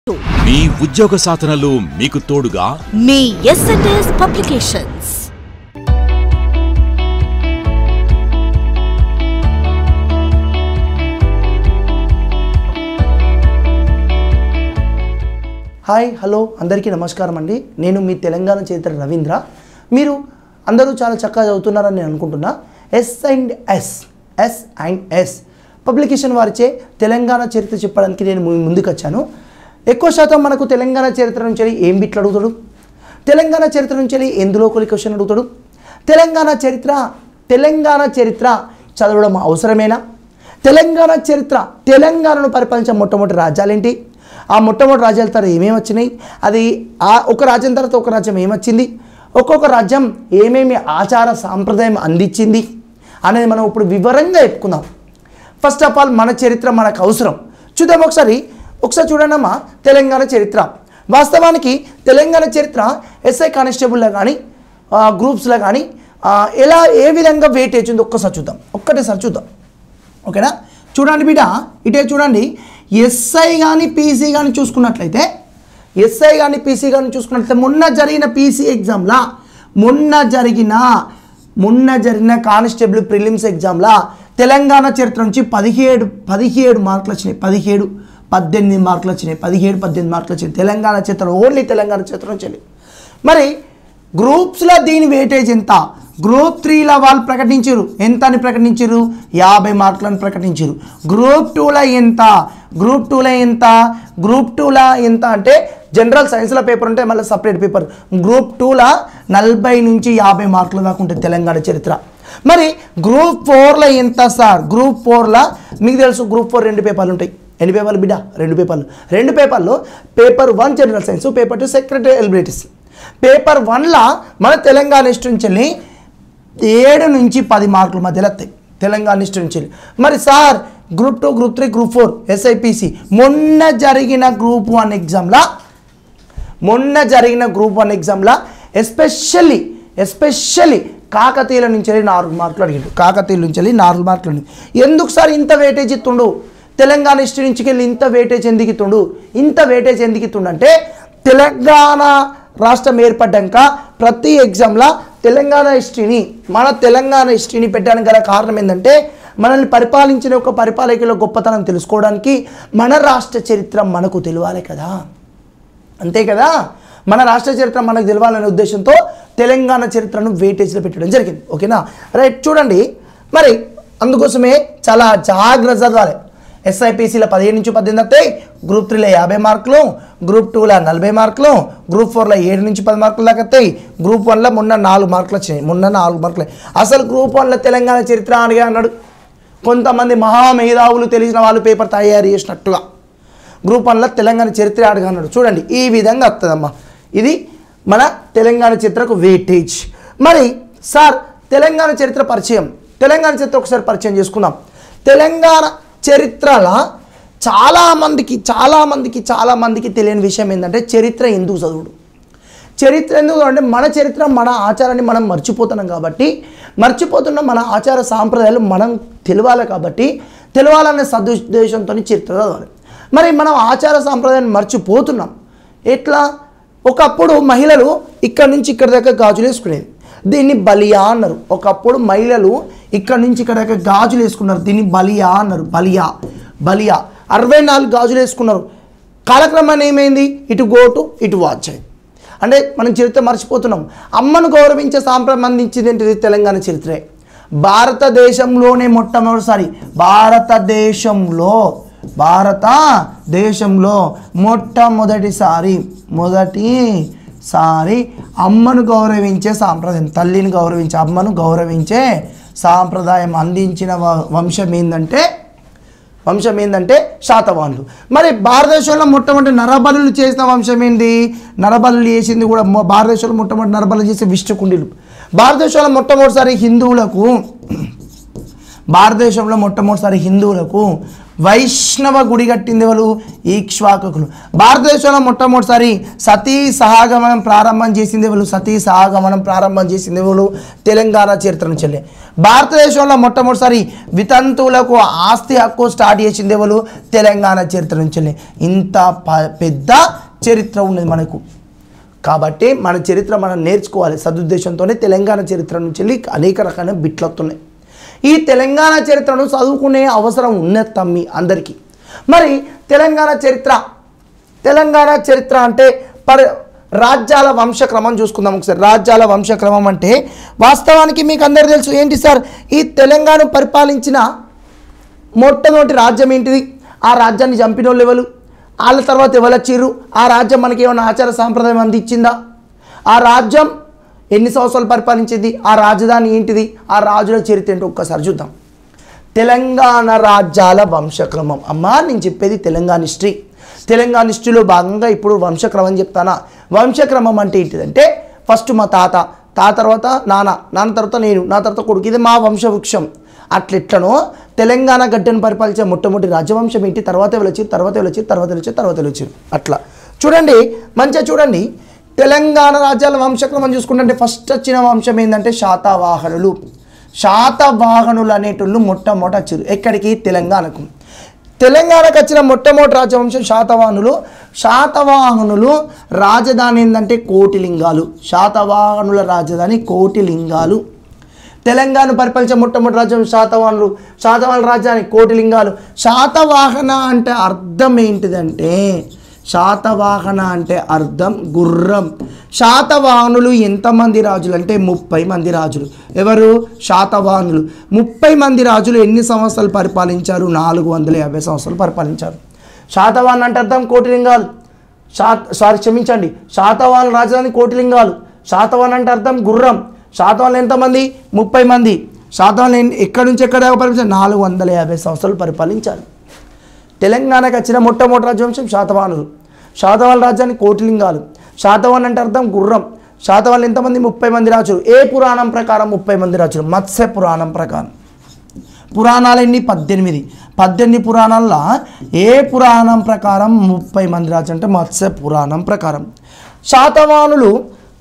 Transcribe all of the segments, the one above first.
మీ ఉద్యోగ సాధనలు మీకు తోడుగా మీ ఎస్ఎన్ఎస్ పబ్లికేషన్స్ హాయ్ హలో అందరికీ నమస్కారం అండి నేను మీ తెలంగాణ చరిత్ర రవీంద్ర మీరు అందరూ చాలా చక్కగా చదువుతున్నారని నేను అనుకుంటున్నా S and S S and S publication వారిచే తెలంగాణ చరిత్ర చెప్పడానికి నేను మీ ముందుకు వచ్చాను ఎక్కువ శాతం మనకు తెలంగాణ చరిత్ర నుంచి వెళ్ళి ఏం బిట్లు అడుగుతాడు తెలంగాణ చరిత్ర నుంచి వెళ్ళి ఎందులో కొన్ని క్వశ్చన్ అడుగుతాడు తెలంగాణ చరిత్ర తెలంగాణ చరిత్ర చదవడం అవసరమేనా తెలంగాణ చరిత్ర తెలంగాణను పరిపాలించిన మొట్టమొదటి రాజ్యాలేంటి ఆ మొట్టమొదటి రాజ్యాల తర్వాత ఏమేమి వచ్చినాయి అది ఆ ఒక రాజ్యం తర్వాత ఒక రాజ్యం ఏమొచ్చింది ఒక్కొక్క రాజ్యం ఏమేమి ఆచార సాంప్రదాయం అందించింది అనేది మనం ఇప్పుడు వివరంగా చెప్పుకుందాం ఫస్ట్ ఆఫ్ ఆల్ మన చరిత్ర మనకు అవసరం చూద్దాం ఒకసారి ఒకసారి చూడండి అమ్మా తెలంగాణ చరిత్ర వాస్తవానికి తెలంగాణ చరిత్ర ఎస్ఐ కానిస్టేబుల్లో కానీ గ్రూప్స్లో కానీ ఆ, ఎలా ఏ విధంగా వెయిటేజ్ ఉందో ఒక్కసారి చూద్దాం ఒక్కటేసారి చూద్దాం ఓకేనా చూడండి బిడ్డ ఇటే చూడండి ఎస్ఐ కానీ పీసీ కానీ చూసుకున్నట్లయితే ఎస్ఐ కానీ పీసీ కానీ చూసుకున్నట్లయితే మొన్న జరిగిన పీసీ ఎగ్జామ్లా మొన్న జరిగిన మొన్న జరిగిన కానిస్టేబుల్ ప్రిలిమ్స్ ఎగ్జామ్లా తెలంగాణ చరిత్ర నుంచి పదిహేడు పదిహేడు మార్కులు వచ్చినాయి పదిహేడు పద్దెనిమిది మార్కులు వచ్చినాయి పదిహేడు పద్దెనిమిది మార్కులు వచ్చినాయి తెలంగాణ చరిత్ర ఓన్లీ తెలంగాణ చరిత్ర నుంచి వెళ్ళి. మరి గ్రూప్స్లో దీని వెయిటేజ్ ఎంత గ్రూప్ త్రీలో వాళ్ళు ప్రకటించారు ఎంత అని ప్రకటించారు యాభై మార్కులను ప్రకటించారు గ్రూప్ టూలో ఎంత గ్రూప్ టూలో ఎంత గ్రూప్ టూలో ఎంత అంటే జనరల్ సైన్స్లో పేపర్ ఉంటే మళ్ళీ సపరేట్ పేపర్ గ్రూప్ టూలో నలభై నుంచి యాభై మార్కులు దాకా ఉంటుంది తెలంగాణ చరిత్ర మరి గ్రూప్ ఫోర్లో ఎంత సార్ గ్రూప్ ఫోర్లో మీకు తెలుసు గ్రూప్ ఫోర్ రెండు పేపర్లు ఉంటాయి ఎన్ని పేపర్లు బిడ్డ రెండు పేపర్లు రెండు పేపర్లు paper one general science paper two secretary abilities paper వన్లో మన తెలంగాణ హిస్టరీ నుంచి వెళ్ళి ఏడు నుంచి పది మార్కుల మధ్యలో వస్తాయి తెలంగాణ హిస్టరీ నుంచి వెళ్ళి మరి sir group two group three group four S I P C మొన్న జరిగిన గ్రూప్ వన్ ఎగ్జామ్లో మొన్న జరిగిన గ్రూప్ వన్ ఎగ్జామ్లో ఎస్పెషల్లీ ఎస్పెషల్లీ కాకతీయుల నుంచి వెళ్ళి నాలుగు మార్కులు అడిగిండు కాకతీయుల నుంచి వెళ్ళి నాలుగు మార్కులు అడిగిండు ఎందుకు సార్ ఇంత వెయిటేజ్ ఇస్తుండు తెలంగాణ హిస్టరీ నుంచి వెళ్ళి ఇంత వెయిటేజ్ ఎందుకు ఇస్తుండు ఇంత వెయిటేజ్ ఎందుకు ఇస్తుండు అంటే తెలంగాణ రాష్ట్రం ఏర్పడ్డాక ప్రతి ఎగ్జామ్లో తెలంగాణ హిస్టరీని మన తెలంగాణ హిస్టరీని పెట్టడానికి గల కారణం ఏంటంటే మనల్ని పరిపాలించిన ఒక పరిపాలకుల గొప్పతనం తెలుసుకోవడానికి మన రాష్ట్ర చరిత్ర మనకు తెలియాలి కదా అంతే కదా మన రాష్ట్ర చరిత్ర మనకు తెలవాలనే ఉద్దేశంతో తెలంగాణ చరిత్రను వెయిటేజ్లో పెట్టడం జరిగింది ఓకేనా రైట్ చూడండి మరి అందుకోసమే చాలా జాగ్రత్త చదవాలి ఎస్ఐపిసిలో పదిహేను నుంచి పద్దెనిమిది వస్తాయి గ్రూప్ త్రీలో యాభై మార్కులు గ్రూప్ టూలో నలభై మార్కులు గ్రూప్ ఫోర్లో ఏడు నుంచి పది మార్కులు దాకా వస్తాయి గ్రూప్ వన్లో మొన్న నాలుగు మార్కులు వచ్చినాయి మొన్న నాలుగు మార్కులు అసలు గ్రూప్ వన్లో తెలంగాణ చరిత్ర అడిగా అన్నాడు కొంతమంది మహామేధావులు తెలిసిన వాళ్ళు పేపర్ తయారు చేసినట్టుగా గ్రూప్ వన్లో తెలంగాణ చరిత్ర అడగన్నాడు చూడండి ఈ విధంగా వస్తుందమ్మా ఇది మన తెలంగాణ చరిత్రకు వెయిటేజ్ మరి సార్ తెలంగాణ చరిత్ర పరిచయం తెలంగాణ చరిత్ర ఒకసారి పరిచయం చేసుకుందాం తెలంగాణ చరిత్రలో చాలామందికి చాలామందికి చాలామందికి తెలియని విషయం ఏంటంటే చరిత్ర ఎందుకు చదువుడు చరిత్ర ఎందుకు అంటే మన చరిత్ర మన ఆచారాన్ని మనం మర్చిపోతున్నాం కాబట్టి మర్చిపోతున్న మన ఆచార సాంప్రదాయాలు మనం తెలియాలి కాబట్టి తెలియాలనే సదుద్దేశంతో చరిత్ర చదవాలి మరి మనం ఆచార సాంప్రదాయాన్ని మర్చిపోతున్నాం ఎట్లా ఒకప్పుడు మహిళలు ఇక్కడ నుంచి ఇక్కడ దాకా గాజులు వేసుకునేది దీన్ని బలియా అన్నారు ఒకప్పుడు మహిళలు ఇక్కడ నుంచి ఇక్కడ దాకా గాజులు వేసుకున్నారు దీన్ని బలియా అన్నారు బలియా బలియా అరవై నాలుగు గాజులు వేసుకున్నారు కాలక్రమాన్ని ఏమైంది ఇటు గోటు ఇటు వాచ్ అయింది అంటే మనం చరిత్ర మర్చిపోతున్నాం అమ్మను గౌరవించే సాంప్రదాయం అందించింది ఏంటిది తెలంగాణ చరిత్రే భారతదేశంలోనే మొట్టమొదటిసారి భారతదేశంలో భారతదేశంలో మొట్టమొదటిసారి మొదటిసారి అమ్మను గౌరవించే సాంప్రదాయం తల్లిని గౌరవించే అమ్మను గౌరవించే సాంప్రదాయం అందించిన వ- వంశం ఏంటంటే వంశం ఏంటంటే శాతవాహనులు మరి భారతదేశంలో మొట్టమొదటి నరబలులు చేసిన వంశం ఏంటి నరబలులు చేసింది కూడా మొ- భారతదేశంలో మొట్టమొదటి నరబలు చేసే విష్ణుకుండీలు భారతదేశంలో మొట్టమొదటిసారి హిందువులకు భారతదేశంలో మొట్టమొదటిసారి హిందువులకు వైష్ణవ గుడి కట్టింది వాళ్ళు ఈక్ష్వాకకులు భారతదేశంలో మొట్టమొదటిసారి సతీ సహాగమనం ప్రారంభం చేసింది వాళ్ళు సతీ సహాగమనం ప్రారంభం చేసింది వాళ్ళు తెలంగాణ చరిత్ర నుంచి వెళ్ళి. భారతదేశంలో మొట్టమొదటిసారి వితంతువులకు ఆస్తి హక్కు స్టార్ట్ చేసింది వాళ్ళు తెలంగాణ చరిత్ర నుంచి వెళ్ళి. ఇంత ప- పెద్ద చరిత్ర ఉన్నది మనకు కాబట్టి మన చరిత్ర మనం నేర్చుకోవాలి సదుద్దేశంతోనే తెలంగాణ చరిత్ర నుంచి వెళ్ళి అనేక రకాల బిట్లు వస్తున్నాయి ఈ తెలంగాణ చరిత్రను చదువుకునే అవసరం ఉన్నది తమ్మి అందరికీ మరి తెలంగాణ చరిత్ర తెలంగాణ చరిత్ర అంటే పరి రాజ్యాల వంశక్రమం చూసుకుందాం ఒకసారి రాజ్యాల వంశక్రమం అంటే వాస్తవానికి మీకు అందరు తెలుసు ఏంటి సార్ ఈ తెలంగాణ పరిపాలించిన మొట్టమొదటి రాజ్యం ఏంటిది ఆ రాజ్యాన్ని చంపిన వాళ్ళు ఎవరు వాళ్ళ తర్వాత ఎవరు వచ్చిర్రు ఆ రాజ్యం మనకి ఏమైనా ఆచార సాంప్రదాయం అందించిందా ఆ రాజ్యం ఎన్ని సంవత్సరాలు పరిపాలించింది ఆ రాజధాని ఏంటిది ఆ రాజుల చరిత్ర ఏంటో ఒక్కసారి చూద్దాం తెలంగాణ రాజ్యాల వంశక్రమం అమ్మా నేను చెప్పేది తెలంగాణ హిస్టరీ తెలంగాణ హిస్టరీలో భాగంగా ఇప్పుడు వంశక్రమం చెప్తానా వంశక్రమం అంటే ఏంటిదంటే ఫస్ట్ మా తాత తాత తర్వాత నాన్న నాన్న తర్వాత నేను నా తర్వాత కొడుకు ఇది మా వంశవృక్షం అట్లెట్లనో తెలంగాణ గడ్డను పరిపాలించే మొట్టమొదటి రాజవంశం ఏంటి తర్వాత వెళ్ళొచ్చారు తర్వాత వెళ్ళొచ్చారు తర్వాత వెళ్ళొచ్చారు తర్వాత వెళ్ళొచ్చారు అట్లా చూడండి మంచిగా చూడండి తెలంగాణ రాజ్యాల వంశక్రమం చూసుకుంటే ఫస్ట్ వచ్చిన వంశం ఏంటంటే శాతవాహనులు శాతవాహనులు అనేటోళ్ళు మొట్టమొదటి వచ్చారు ఎక్కడికి తెలంగాణకు తెలంగాణకు వచ్చిన మొట్టమొదటి రాజవంశం శాతవాహనులు శాతవాహనులు రాజధాని ఏంటంటే కోటిలింగాలు శాతవాహనుల రాజధాని కోటిలింగాలు తెలంగాణ పరిపాలించే మొట్టమొదటి రాజ్యం శాతవాహనులు శాతవాహనుల రాజధాని కోటిలింగాలు శాతవాహన అంటే అర్థం ఏంటిదంటే శాతవాహన అంటే అర్థం గుర్రం శాతవాహనులు ఎంతమంది రాజులు అంటే ముప్పై మంది రాజులు ఎవరు శాతవాహనులు ముప్పై మంది రాజులు ఎన్ని సంవత్సరాలు పరిపాలించారు నాలుగు వందల యాభై సంవత్సరాలు పరిపాలించారు శాతవాహన్ అంటే అర్థం కోటిలింగాలు శాత సారీ క్షమించండి శాతవాహన రాజధాని కోటిలింగాలు శాతవాహన్ అంటే అర్థం గుర్రం శాతవాహనులు ఎంతమంది ముప్పై మంది శాతవాహనులు ఎన్ని- ఎక్కడి నుంచి ఎక్కడ దాకా పరిపాలించారు నాలుగు వందల యాభై సంవత్సరాలు పరిపాలించారు తెలంగాణకు వచ్చిన మొట్టమొదటి రాజవంశం శాతవాహనులు శాతవాహన రాజ్యాన్ని కోటిలింగాలు శాతవాహన్ అంటే అర్థం గుర్రం శాతవాహనులు ఎంతమంది ముప్పై మంది రాజులు ఏ పురాణం ప్రకారం ముప్పై మంది రాజులు మత్స్య పురాణం ప్రకారం పురాణాలు ఎన్ని పద్దెనిమిది పద్దెనిమిది పురాణాల్లో ఏ పురాణం ప్రకారం ముప్పై మంది రాజు అంటే మత్స్య పురాణం ప్రకారం శాతవాహనులు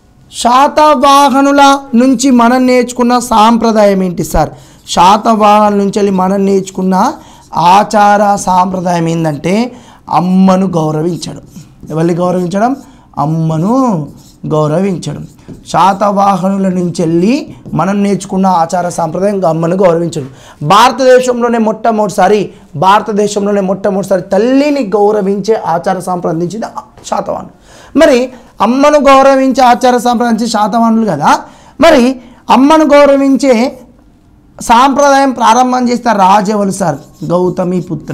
శాతవాహనుల నుంచి మనం నేర్చుకున్న సాంప్రదాయం ఏంటి సార్ శాతవాహనుల నుంచి వెళ్ళి మనం నేర్చుకున్న ఆచార సాంప్రదాయం ఏంటంటే అమ్మను గౌరవించడం ఎవరిని గౌరవించడం అమ్మను గౌరవించడం శాతవాహనుల నుంచి వెళ్ళి మనం నేర్చుకున్న ఆచార సాంప్రదాయం అమ్మను గౌరవించడం భారతదేశంలోనే మొట్టమొదటిసారి భారతదేశంలోనే మొట్టమొదటిసారి తల్లిని గౌరవించే ఆచార సాంప్రదాయం అందించింది శాతవాహనులు మరి అమ్మను గౌరవించే ఆచార సాంప్రదాయం శాతవాహనులు కదా మరి అమ్మను గౌరవించే సాంప్రదాయం ప్రారంభం చేసిన రాజెవరు సార్ గౌతమి పుత్ర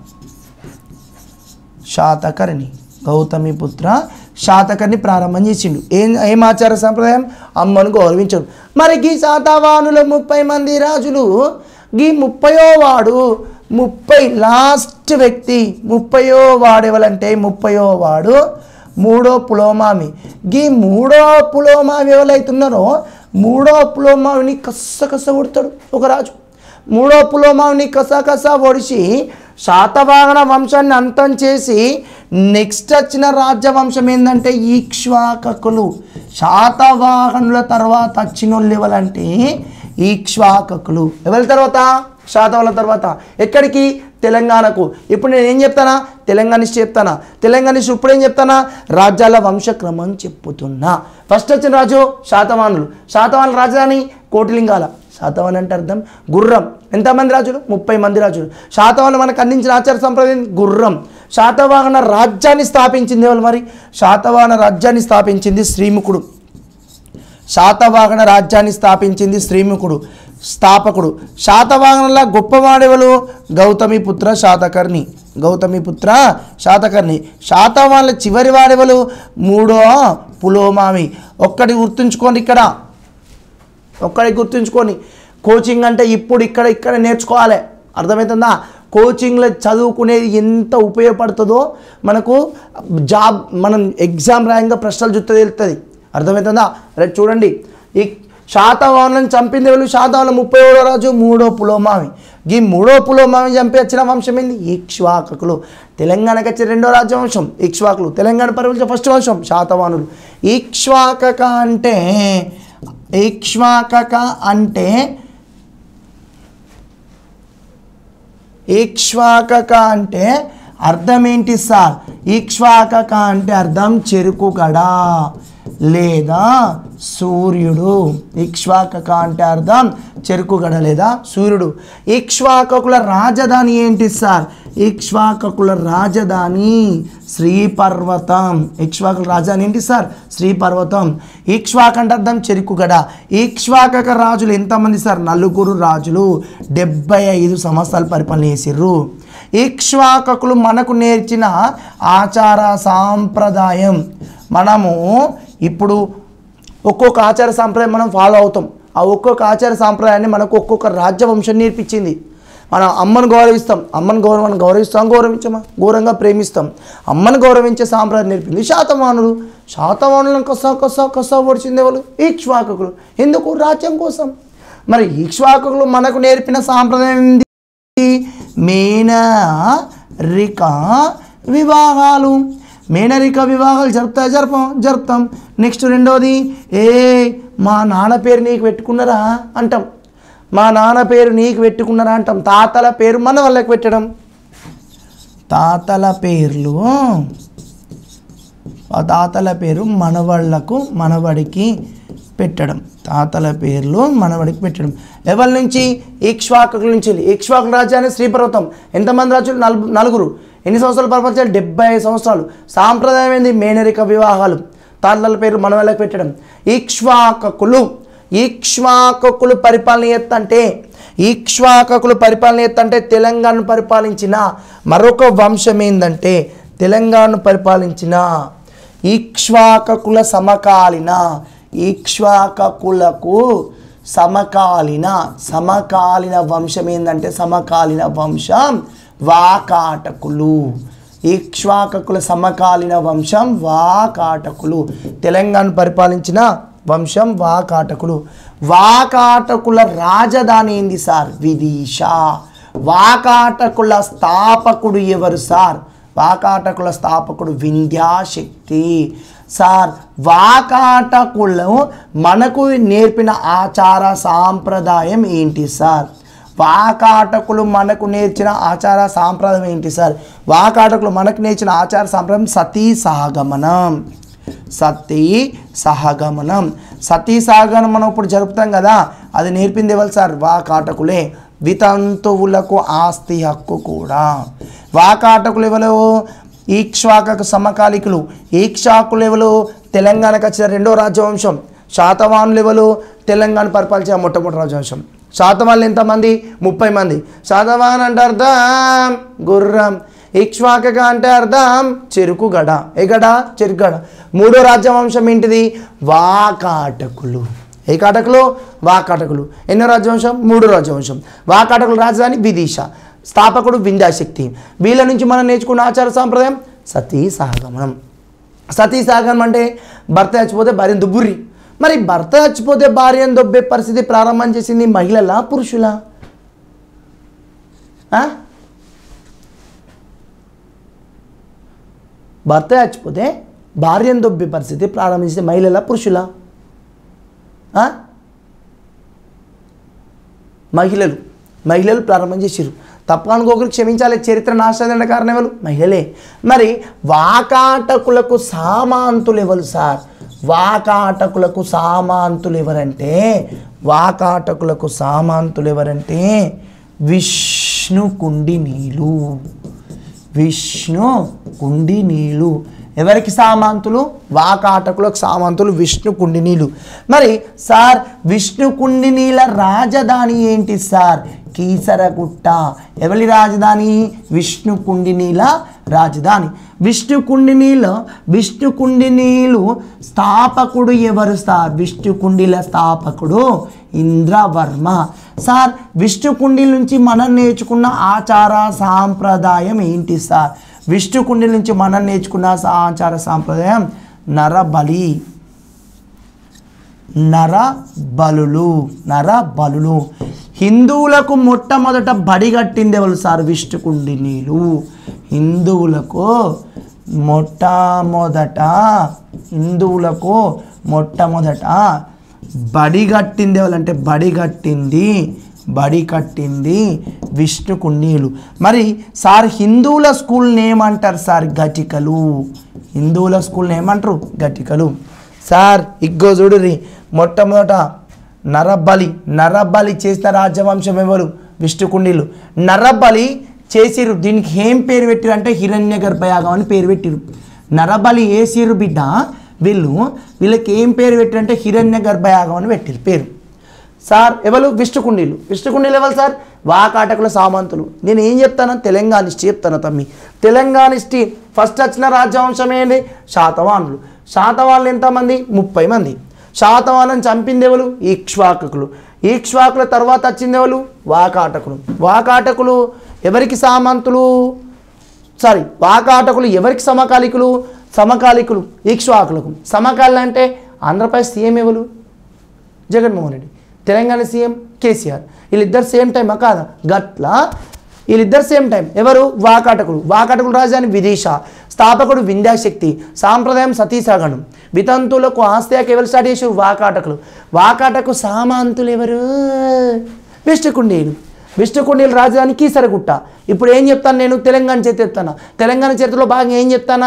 శాతకర్ణి గౌతమి పుత్ర శాతకర్ణి ప్రారంభం చేసిండు ఏం ఏం ఆచార సంప్రదాయం అమ్మను గౌరవించడు మరి గీ శాతవాహనుల ముప్పై మంది రాజులు గీ ముప్పయో వాడు ముప్పై లాస్ట్ వ్యక్తి ముప్పయో వాడు ఎవరంటే ముప్పయో వాడు మూడో పులోమామి గీ మూడో పులోమామి ఎవరైతున్నారో మూడో పులోమామిని కస్స కస్స కొడతాడు ఒక రాజు మూడో పులోమావిని కసకస ఒడిసి శాతవాహన వంశాన్ని అంతం చేసి నెక్స్ట్ వచ్చిన రాజ్యవంశం ఏంటంటే ఈక్ష్వాకకులు శాతవాహనుల తర్వాత వచ్చిన వాళ్ళు ఎవరంటే ఈక్ష్వాకకులు ఎవరి తర్వాత శాతవాహనుల తర్వాత ఎక్కడికి తెలంగాణకు ఇప్పుడు నేను ఏం చెప్తానా తెలంగాణ హిస్టరీ చెప్తానా తెలంగాణ హిస్టరీ ఇప్పుడు ఏం చెప్తానా రాజ్యాల వంశక్రమం చెప్పుతున్నా ఫస్ట్ వచ్చిన రాజు శాతవాహనులు శాతవాహనుల రాజధాని కోటిలింగాల శాతవాహన్ అంటే అర్థం గుర్రం ఎంతమంది రాజులు ముప్పై మంది రాజులు శాతవాహన మనకు అందించిన ఆచార సంప్రదాయం గుర్రం శాతవాహన రాజ్యాన్ని స్థాపించింది ఎవరు మరి శాతవాహన రాజ్యాన్ని స్థాపించింది శ్రీముఖుడు శాతవాహన రాజ్యాన్ని స్థాపించింది శ్రీముఖుడు స్థాపకుడు శాతవాహనుల గొప్పవాడెవలు గౌతమి పుత్ర శాతకర్ణి గౌతమి పుత్ర శాతకర్ణి శాతవాహనుల చివరి వాడెవలు మూడో పులోమామి ఒక్కటి గుర్తుంచుకోండి ఇక్కడ ఒక్కడి గుర్తుంచుకొని కోచింగ్ అంటే ఇప్పుడు ఇక్కడ ఇక్కడ నేర్చుకోవాలి అర్థమవుతుందా కోచింగ్లో చదువుకునేది ఎంత ఉపయోగపడుతుందో మనకు జాబ్ మనం ఎగ్జామ్ రాయంగా ప్రశ్నలు చూస్తే తెలుస్తుంది అర్థమవుతుందా రేపు చూడండి ఈ శాతవాహనులను చంపింది ఎవరు శాతవాహన ముప్పై ఏడో రాజు మూడో పులోమావి ఈ మూడో పులోమావి చంపి వచ్చిన వంశం ఏంది ఇక్ష్వాకకులు తెలంగాణకి వచ్చే రెండో రాజ్య వంశం ఇక్ష్వాకులు తెలంగాణ పరిపాలించే ఫస్ట్ వంశం శాతవాహనులు ఇక్ష్వాకక అంటే ఇక్ష్వాకక అంటే ఈక్ష్వాకక అంటే అర్థం ఏంటి సార్ ఈక్ష్వాకక అంటే అర్థం చెరుకుగడ లేదా సూర్యుడు ఇక్ష్వాకక అంటే అర్థం చెరుకుగడ లేదా సూర్యుడు ఇక్ష్వాకకుల రాజధాని ఏంటి సార్ ఇక్ష్వాకకుల రాజధాని శ్రీపర్వతం ఇక్ష్వాకుల రాజధాని ఏంటి సార్ శ్రీపర్వతం ఇక్ష్వాక్ అంటే అర్థం చెరుకుగడ ఇక్ష్వాకక రాజులు ఎంతమంది సార్ నలుగురు రాజులు డెబ్బై ఐదు సంవత్సరాలు పరిపాలన చేసిర్రు ఇక్ష్వాకకులు మనకు నేర్చిన ఆచార సాంప్రదాయం మనము ఇప్పుడు ఒక్కొక్క ఆచార సాంప్రదాయం మనం ఫాలో అవుతాం ఆ ఒక్కొక్క ఆచార సాంప్రదాయాన్ని మనకు ఒక్కొక్క రాజ్యవంశం నేర్పించింది మనం అమ్మను గౌరవిస్తాం అమ్మను గౌరవం గౌరవిస్తాం గౌరవించమా ఘోరంగా ప్రేమిస్తాం అమ్మను గౌరవించే సాంప్రదాయం నేర్పింది శాతవాహనులు శాతవాహనులను కసా కసా కసా పొడిచింది ఎవరు ఈక్ష్వాకకులు ఎందుకు రాజ్యం కోసం మరి ఈక్ష్వాకకులు మనకు నేర్పిన సాంప్రదాయం ఏంది మేనరిక వివాహాలు మేనరిక వివాహాలు జరుపుతా జరపం జరుపుతాం నెక్స్ట్ రెండోది ఏ మా నాన్న పేరు నీకు పెట్టుకున్నారా అంటాం మా నాన్న పేరు నీకు పెట్టుకున్నారా అంటాం తాతల పేరు మన వాళ్ళకి పెట్టడం తాతల పేర్లు ఆ తాతల పేరు మనవాళ్లకు మనవడికి పెట్టడం తాతల పేర్లు మనవడికి పెట్టడం ఎవరి నుంచి ఇక్ష్వాకుల నుంచి ఇక్ష్వాకుల రాజ్యాన్ని శ్రీపర్వతం ఎంతమంది రాజులు నలుగు నలుగురు ఎన్ని సంవత్సరాలు పరిపాలించారు డెబ్బై ఐదు సంవత్సరాలు సాంప్రదాయం ఏంది మేనరిక వివాహాలు తాతల పేరు మనవళ్ళకి పెట్టడం ఇక్ష్వాకకులు ఈక్ష్వాకకులు పరిపాలన ఎత్తంటే ఈక్ష్వాకకులు పరిపాలన ఎత్తంటే తెలంగాణను పరిపాలించిన మరొక వంశం ఏంటంటే తెలంగాణను పరిపాలించిన ఈక్ష్వాకకుల సమకాలీన ఈక్ష్వాకకులకు సమకాలీన సమకాలీన వంశం ఏంటంటే సమకాలీన వంశం వాకాటకులు ఈక్ష్వాకకుల సమకాలీన వంశం వాకాటకులు తెలంగాణ పరిపాలించిన వంశం వాకాటకులు వాకాటకుల రాజధాని ఏంది సార్ విదిష వాకాటకుల స్థాపకుడు ఎవరు సార్ వాకాటకుల స్థాపకుడు వింధ్యాశక్తి సార్ వాకాటకులు మనకు నేర్పిన ఆచార సాంప్రదాయం ఏంటి సార్ వాకాటకులు మనకు నేర్చిన ఆచార సాంప్రదాయం ఏంటి సార్ వాకాటకులు మనకు నేర్చిన ఆచార సాంప్రదాయం సతీ సహగమనం సతీ సహగమనం సతీ సహగమనం మనం ఇప్పుడు జరుపుతాం కదా అది నేర్పింది ఎవరు సార్ వాకాటకులే వితంతువులకు ఆస్తి హక్కు కూడా వాకాటకులు ఎవరు ఈక్ష్వాకకు సమకాలికులు ఈక్షాకులు ఎవరు తెలంగాణకు వచ్చిన రెండో రాజవంశం శాతవాహనులు ఎవరు తెలంగాణ పరిపాలించిన మొట్టమొదటి రాజవంశం శాతవాహనులు ఎంతమంది ముప్పై మంది శాతవాహన్ అంటే అర్థం గుర్రం ఇక్ష్వాకక అంటే అర్థం చెరుకు గడ ఏ గడ చెరుకు గడ మూడో రాజ్యవంశం ఏంటిది వాకాటకులు ఏ కాటకులు వాకాటకులు ఎన్నో రాజ్యవంశం మూడు రాజ్యవంశం వాకాటకుల రాజధాని విదిష స్థాపకుడు వింధ్యాశక్తి వీళ్ళ నుంచి మనం నేర్చుకున్న ఆచార సాంప్రదాయం సతీ సహగమనం సతీ సహగమనం అంటే భర్త చచ్చిపోతే భార్యను దుబ్బుర్రి మరి భర్త చచ్చిపోతే భార్యను దొబ్బే పరిస్థితి ప్రారంభం చేసింది మహిళలా పురుషులా ఆ? భర్త చచ్చిపోతే భార్యను దొబ్బే పరిస్థితి ప్రారంభించింది మహిళల పురుషుల ఆ? మహిళలు మహిళలు ప్రారంభం చేసిరు తప్పు అనుకోకరు క్షమించాలి చరిత్ర నాశనం కారణం ఎవరు మహిళలే మరి వాకాటకులకు సామాంతులు ఎవరు సార్ వాకాటకులకు సామాంతులు ఎవరంటే వాకాటకులకు సామాంతులు ఎవరంటే విష్ణు కుండినీలు విష్ణు కుండినీలు ఎవరికి సామంతులు వాకాటకులకు సామంతులు విష్ణు కుండినీలు మరి సార్ విష్ణు కుండినీల రాజధాని ఏంటి సార్ కీసరగుట్ట ఎవరి రాజధాని విష్ణు కుండినీల రాజధాని విష్ణు కుండినీల విష్ణు కుండినీలు స్థాపకుడు ఎవరు సార్ విష్ణు కుండీల స్థాపకుడు ఇంద్రవర్మ సార్ విష్ణు కుండీల నుంచి మనం నేర్చుకున్న ఆచార సాంప్రదాయం ఏంటి సార్ విష్ణు కుండీల నుంచి మనం నేర్చుకున్న సా- ఆచార సాంప్రదాయం నరబలి నర బలులు నర బలులు హిందువులకు మొట్టమొదట బడి కట్టింది ఎవరు సార్ విష్ణుకుండినీలు హిందువులకు మొట్టమొదట హిందువులకు మొట్టమొదట బడి కట్టింది ఎవరంటే బడి కట్టింది బడి కట్టింది విష్ణుకుండీలు మరి సార్ హిందువుల స్కూల్ని ఏమంటారు సార్ గటికలు హిందువుల స్కూల్ని ఏమంటారు గటికలు సార్ ఇగ్గో చూడురి మొట్టమొదట నరబలి నరబలి చేసిన రాజవంశం ఎవరు విష్ణుకుండీలు నరబలి చేసిరు దీనికి ఏం పేరు పెట్టిరు అంటే హిరణ్య గర్భయాగం అని పేరు పెట్టిరు నరబలి వేసిరు బిడ్డ వీళ్ళు వీళ్ళకి ఏం పేరు పెట్టిరు అంటే హిరణ్య గర్భయాగం అని పెట్టిరు పేరు సార్ ఎవరు విష్ణుకుండీలు విష్ణుకుండీలు ఎవరు సార్ వాకాటకుల సామంతులు నేను ఏం చెప్తాను తెలంగాణ హిస్టరీ చెప్తాను తమ్మి తెలంగాణ హిస్టరీ ఫస్ట్ వచ్చిన రాజ్యవంశం ఏంటి శాతవాహనులు శాతవాహనులు ఎంతమంది ముప్పై మంది శాతవాహనం చంపింది ఎవరు ఈక్ష్వాకులు ఈక్ష్వాకుల తర్వాత వచ్చింది ఎవరు వాకాటకులు వాకాటకులు ఎవరికి సామంతులు సారీ వాకాటకులు ఎవరికి సమకాలికులు సమకాలికులు ఈక్ష్వాకులకు సమకాలీన అంటే ఆంధ్రప్రదేశ్ సీఎం ఎవరు జగన్మోహన్ రెడ్డి తెలంగాణ సీఎం కేసీఆర్ వీళ్ళిద్దరు సేమ్ టైమా కాదా గట్ల వీళ్ళిద్దరు సేమ్ టైం ఎవరు వాకాటకుడు వాకాటకుడు రాజధాని విదిష స్థాపకుడు వింధ్యాశక్తి సాంప్రదాయం సతీసాగణం వితంతువులకు ఆస్తియాకి ఎవరు స్టార్ట్ చేసారు వాకాటకులు వాకాటకు సామాంతులు ఎవరు విష్ణుకుండీలు విష్ణుకుండీలు రాజధాని కీసరగుట్ట ఇప్పుడు ఏం చెప్తాను నేను తెలంగాణ చరిత్ర చెప్తాను తెలంగాణ చరిత్రలో భాగంగా ఏం చెప్తానా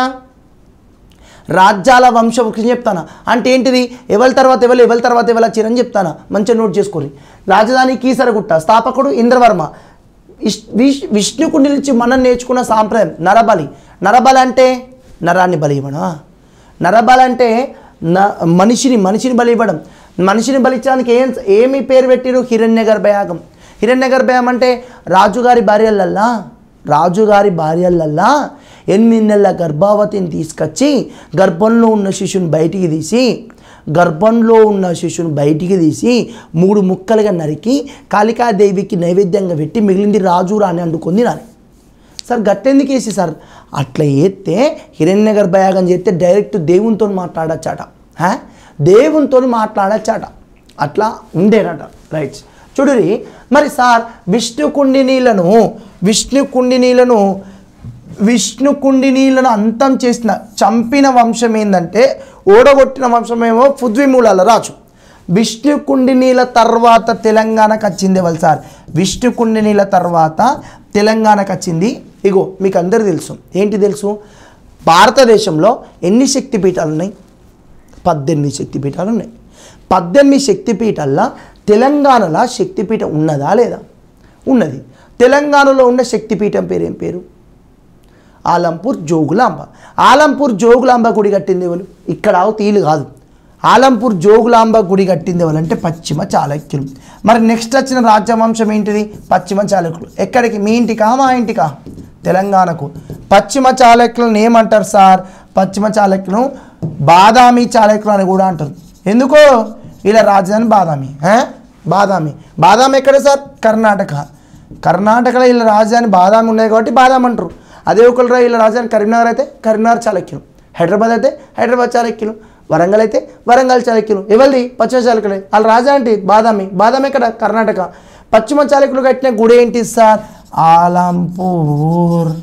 రాజ్యాల వంశవృక్షం చెప్తాను అంటే ఏంటిది ఎవరి తర్వాత ఎవరు ఎవరి తర్వాత ఎవరు వచ్చారని చెప్తాను మంచిగా నోట్ చేసుకోండి రాజధాని కీసరగుట్ట స్థాపకుడు ఇంద్రవర్మ ఇష్ విష్ విష్ణుకుండి నుంచి మనం నేర్చుకున్న సాంప్రదాయం నరబలి నరబలి అంటే నరాన్ని బలి ఇవ్వడం నరబలి అంటే న మనిషిని మనిషిని బలి ఇవ్వడం మనిషిని బలిచ్చడానికి ఏం ఏమి పేరు పెట్టిరు హిరణ్య గర్భయాగం హిరణ్య గర్భయాగం అంటే రాజుగారి భార్యలల్లా రాజుగారి భార్యలల్లా ఎనిమిది నెలల గర్భావతిని తీసుకొచ్చి గర్భంలో ఉన్న శిశువుని బయటికి తీసి గర్భంలో ఉన్న శిశువుని బయటికి తీసి మూడు ముక్కలుగా నరికి కాళికాదేవికి నైవేద్యంగా పెట్టి మిగిలింది రాజు రాని అండుకొని రాని సార్ గట్టెందుకు వేసి సార్ అట్లా వేస్తే హిరణ్య గర్భయాగం చేస్తే డైరెక్ట్ దేవునితో మాట్లాడచ్చాట హా? దేవునితో మాట్లాడచ్చాట అట్లా ఉండేనట రైట్ చూడురి మరి సార్ విష్ణు కుండినీలను విష్ణు కుండినీలను విష్ణు కుండినీలను అంతం చేసిన చంపిన వంశం ఏంటంటే ఓడగొట్టిన వంశమేమో పృథ్వీమూలాల రాజు విష్ణు కుండినీల తర్వాత తెలంగాణకు వచ్చింది వాళ్ళు సార్ విష్ణు కుండినీల తర్వాత తెలంగాణకు వచ్చింది ఇగో మీకు అందరు తెలుసు ఏంటి తెలుసు భారతదేశంలో ఎన్ని శక్తిపీఠాలు ఉన్నాయి పద్దెనిమిది శక్తిపీఠాలు ఉన్నాయి పద్దెనిమిది శక్తిపీఠాల్లో తెలంగాణలో శక్తిపీఠం ఉన్నదా లేదా ఉన్నది తెలంగాణలో ఉన్న శక్తిపీఠం పేరు ఏం పేరు ఆలంపూర్ జోగులాంబ ఆలంపూర్ జోగులాంబ గుడి కట్టింది ఎవరు ఇక్కడ ఆవు తీలు కాదు ఆలంపూర్ జోగులాంబ గుడి కట్టింది ఎవరు అంటే పశ్చిమ చాళుక్యులు మరి నెక్స్ట్ వచ్చిన రాజ్యవంశం ఏంటిది పశ్చిమ చాళుక్యులు ఎక్కడికి మీ ఇంటికా మా ఇంటికా తెలంగాణకు పశ్చిమ చాళుక్యులను ఏమంటారు సార్ పశ్చిమ చాళుక్యులను బాదామి చాళుక్యులు అని కూడా అంటారు ఎందుకో వీళ్ళ రాజధాని బాదామి ఆ? బాదామి బాదామి ఎక్కడ సార్ కర్ణాటక కర్ణాటకలో వీళ్ళ రాజధాని బాదామి ఉన్నాయి కాబట్టి బాదాం అంటారు అదే ఒకరు వీళ్ళ రాజధాని కరీంనగర్ అయితే కరీంనగర్ చాళుక్యులు హైదరాబాద్ అయితే హైదరాబాద్ చాళుక్యులు వరంగల్ అయితే వరంగల్ చాళుక్యులు ఎవరిది పశ్చిమ చాళుక్యులే వాళ్ళ రాజధాని ఏంటి బాదామి బాదామి ఎక్కడ కర్ణాటక పశ్చిమ చాళుక్యులు కట్టిన గుడి ఏంటి సార్ ఆలంపూర్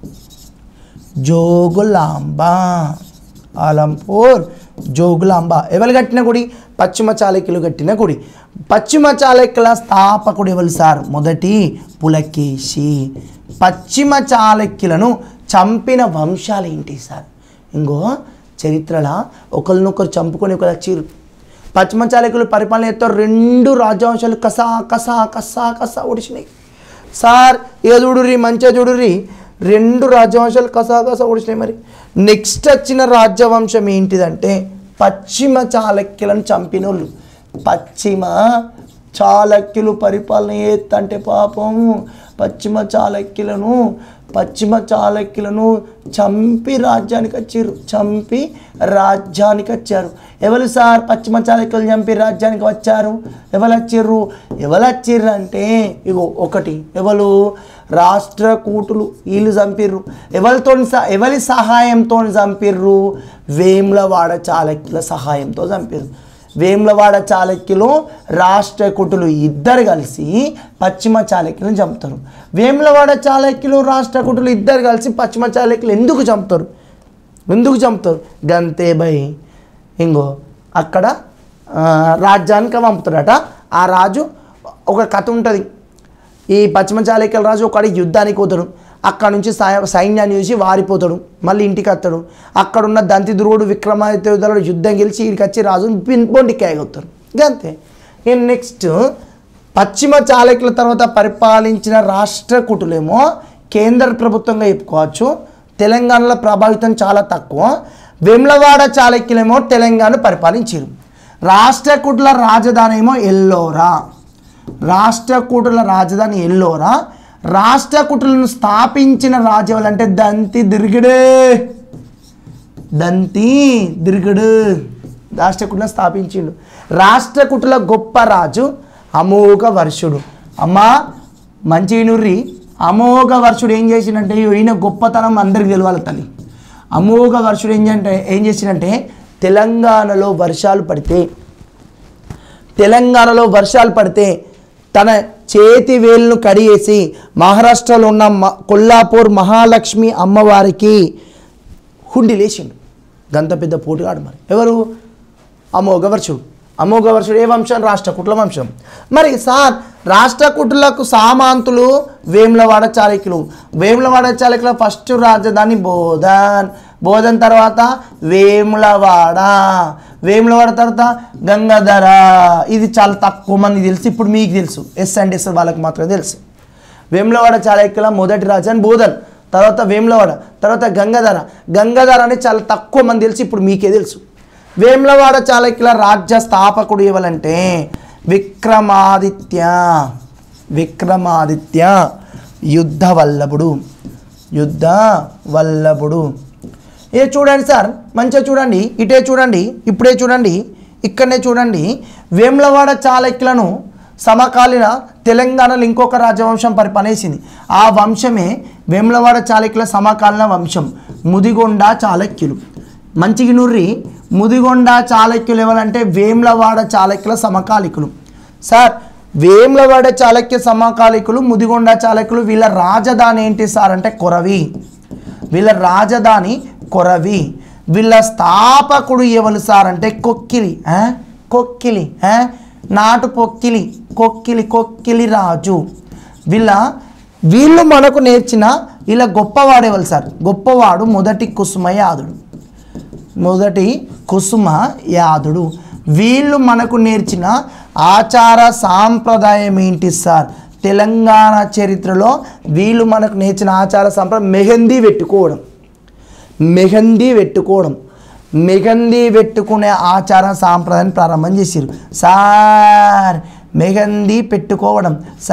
జోగులాంబ ఆలంపూర్ జోగులాంబ ఎవరు కట్టిన గుడి పశ్చిమ చాళుక్యులు కట్టిన గుడి పశ్చిమ చాళుక్యుల స్థాపకుడు ఎవరు సార్ మొదటి పులకేశి పశ్చిమ చాళుక్యులను చంపిన వంశాలు ఏంటి సార్ ఇంకో చరిత్రలో ఒకరినొకరు చంపుకొని ఒకరు వచ్చిర్రు పశ్చిమ చాళుక్యులు పరిపాలన చేస్తారు రెండు రాజవంశాలు కసా కసా కసా కసా ఒడిచినాయి సార్ ఇక చూడుర్రి మంచిగా చూడుర్రి రెండు రాజవంశాలు కసా కసా ఓడిచినాయి మరి నెక్స్ట్ వచ్చిన రాజ్యవంశం ఏంటిదంటే పశ్చిమ చాళుక్యులను చంపిన వాళ్ళు పశ్చిమ చాళుక్యులు పరిపాలన చేస్తంటే పాపం పశ్చిమ చాళుక్యులను పశ్చిమ చాళుక్యులను చంపి రాజ్యానికి వచ్చారు చంపి రాజ్యానికి వచ్చారు ఎవరు సార్ పశ్చిమ చాళుక్యులు చంపి రాజ్యానికి వచ్చారు ఎవరు వచ్చారు ఎవరు వచ్చిర్రు అంటే ఇగో ఒకటి ఎవరు రాష్ట్రకూటులు వీళ్ళు చంపిర్రు ఎవరితో ఎవరి సహాయంతో చంపిర్రు వేములవాడ చాళుక్యుల సహాయంతో చంపిర్రు వేములవాడ చాళక్యులు రాష్ట్రకూటులు ఇద్దరు కలిసి పశ్చిమ చాళక్యులను చంపుతారు వేములవాడ చాళక్యులు రాష్ట్రకూటులు ఇద్దరు కలిసి పశ్చిమ చాళక్యులు ఎందుకు చంపుతారు ఎందుకు చంపుతారు గంతే బై ఇంగో అక్కడ ఆ, రాజ్యానికి పంపుతాడట ఆ రాజు ఒక కథ ఉంటుంది ఈ పశ్చిమ చాళుక్యుల రాజు ఒకటి యుద్ధానికి పోతాడు అక్కడ నుంచి సై- సైన్యాన్ని చూసి వారిపోతాడు మళ్ళీ ఇంటికి వస్తాడు అక్కడున్న దంతిద్రువుడు విక్రమాదిత్యుడు యుద్ధం గెలిచి ఇక్కడికి వచ్చి రాజుని పిన్పొండికాయగొత్తారు అంతే ఇక నెక్స్ట్ పశ్చిమ చాళుక్యుల తర్వాత పరిపాలించిన రాష్ట్ర కుటులేమో కేంద్ర ప్రభుత్వంగా చెప్పుకోవచ్చు తెలంగాణలో ప్రభావితం చాలా తక్కువ వెమ్లవాడ చాళుక్యులేమో తెలంగాణ పరిపాలించారు రాష్ట్రకూటుల రాజధాని ఏమో ఎల్లోరా రాష్ట్రకూటుల రాజధాని ఎల్లోరా రాష్ట్రకూటులను స్థాపించిన రాజు ఎవరంటే దంతి దిరుగుడే దంతి దిరుగుడు రాష్ట్రకూటులను స్థాపించిండు రాష్ట్రకూటుల గొప్ప రాజు అమోఘ వర్షుడు అమ్మా మంచి నుర్రి అమోఘ వర్షుడు ఏం చేసిండంటే ఈయన గొప్పతనం అందరికి తెలవాలి తల్లి అమోఘ వర్షుడు ఏం చేయంటే ఏం చేసిండంటే తెలంగాణలో వర్షాలు పడితే తెలంగాణలో వర్షాలు పడితే తన చేతి వేలును కడిగేసి మహారాష్ట్రలో ఉన్న మ- కొల్లాపూర్ మహాలక్ష్మి అమ్మవారికి హుండి లేచిండు గంత పెద్ద పోటుగాడు మరి ఎవరు అమోఘవర్షుడు అమోఘవర్షుడు ఏ వంశం రాష్ట్రకూటుల వంశం మరి సార్ రాష్ట్రకూటులకు సామాంతులు వేములవాడ చాళుక్యులు వేములవాడ చాళుక్యుల ఫస్ట్ రాజధాని బోధన్ బోధన్ తర్వాత వేములవాడ వేములవాడ తర్వాత గంగాధర ఇది చాలా తక్కువ మంది తెలుసు ఇప్పుడు మీకు తెలుసు ఎస్ అండ్ ఎస్ వాళ్ళకి మాత్రమే తెలుసు వేములవాడ చాళుక్యుల మొదటి రాజధాని బోధన్ తర్వాత వేములవాడ తర్వాత గంగాధర గంగాధర అని చాలా తక్కువ మంది తెలుసు ఇప్పుడు మీకే తెలుసు వేములవాడ చాళుక్యుల రాజ్య స్థాపకుడు ఎవరంటే విక్రమాదిత్య విక్రమాదిత్య యుద్ధ వల్లభుడు యుద్ధ వల్లభుడు ఏ చూడండి సార్ మంచిగా చూడండి ఇటే చూడండి ఇప్పుడే చూడండి ఇక్కడనే చూడండి వేములవాడ చాళుక్యులను సమకాలీన తెలంగాణలో ఇంకొక రాజవంశం పరిపాలించింది ఆ వంశమే వేములవాడ చాళుక్యుల సమకాలీన వంశం ముదిగొండ చాళుక్యులు మంచిగినూరి ముదిగొండ చాళుక్యులు ఎవరంటే వేములవాడ చాళుక్యుల సమకాలికులు సార్ వేములవాడ చాళుక్య సమకాలికులు ముదిగొండ చాళుక్యులు వీళ్ళ రాజధాని ఏంటి సార్ అంటే కొరవి వీళ్ళ రాజధాని కొరవి వీళ్ళ స్థాపకుడు ఎవరు సార్ అంటే కొక్కిలి ఆ? కొక్కిలి ఆ? నాటు పొక్కిలి కొక్కిలి కొక్కిలి రాజు వీళ్ళ వీళ్ళు మనకు నేర్చిన ఇలా గొప్పవాడు ఎవరు సార్ గొప్పవాడు మొదటి కుసుమయాదుడు మొదటి కుసుమ యాదుడు వీళ్ళు మనకు నేర్చిన ఆచార సాంప్రదాయం ఏంటి సార్ తెలంగాణ చరిత్రలో వీళ్ళు మనకు నేర్చిన ఆచార సాంప్రదాయం మెహందీ పెట్టుకోవడం మెహందీ పెట్టుకోవడం మెహందీ పెట్టుకునే ఆచార సాంప్రదాయాన్ని ప్రారంభం చేశారు సార్ మెహందీ పెట్టుకోవడం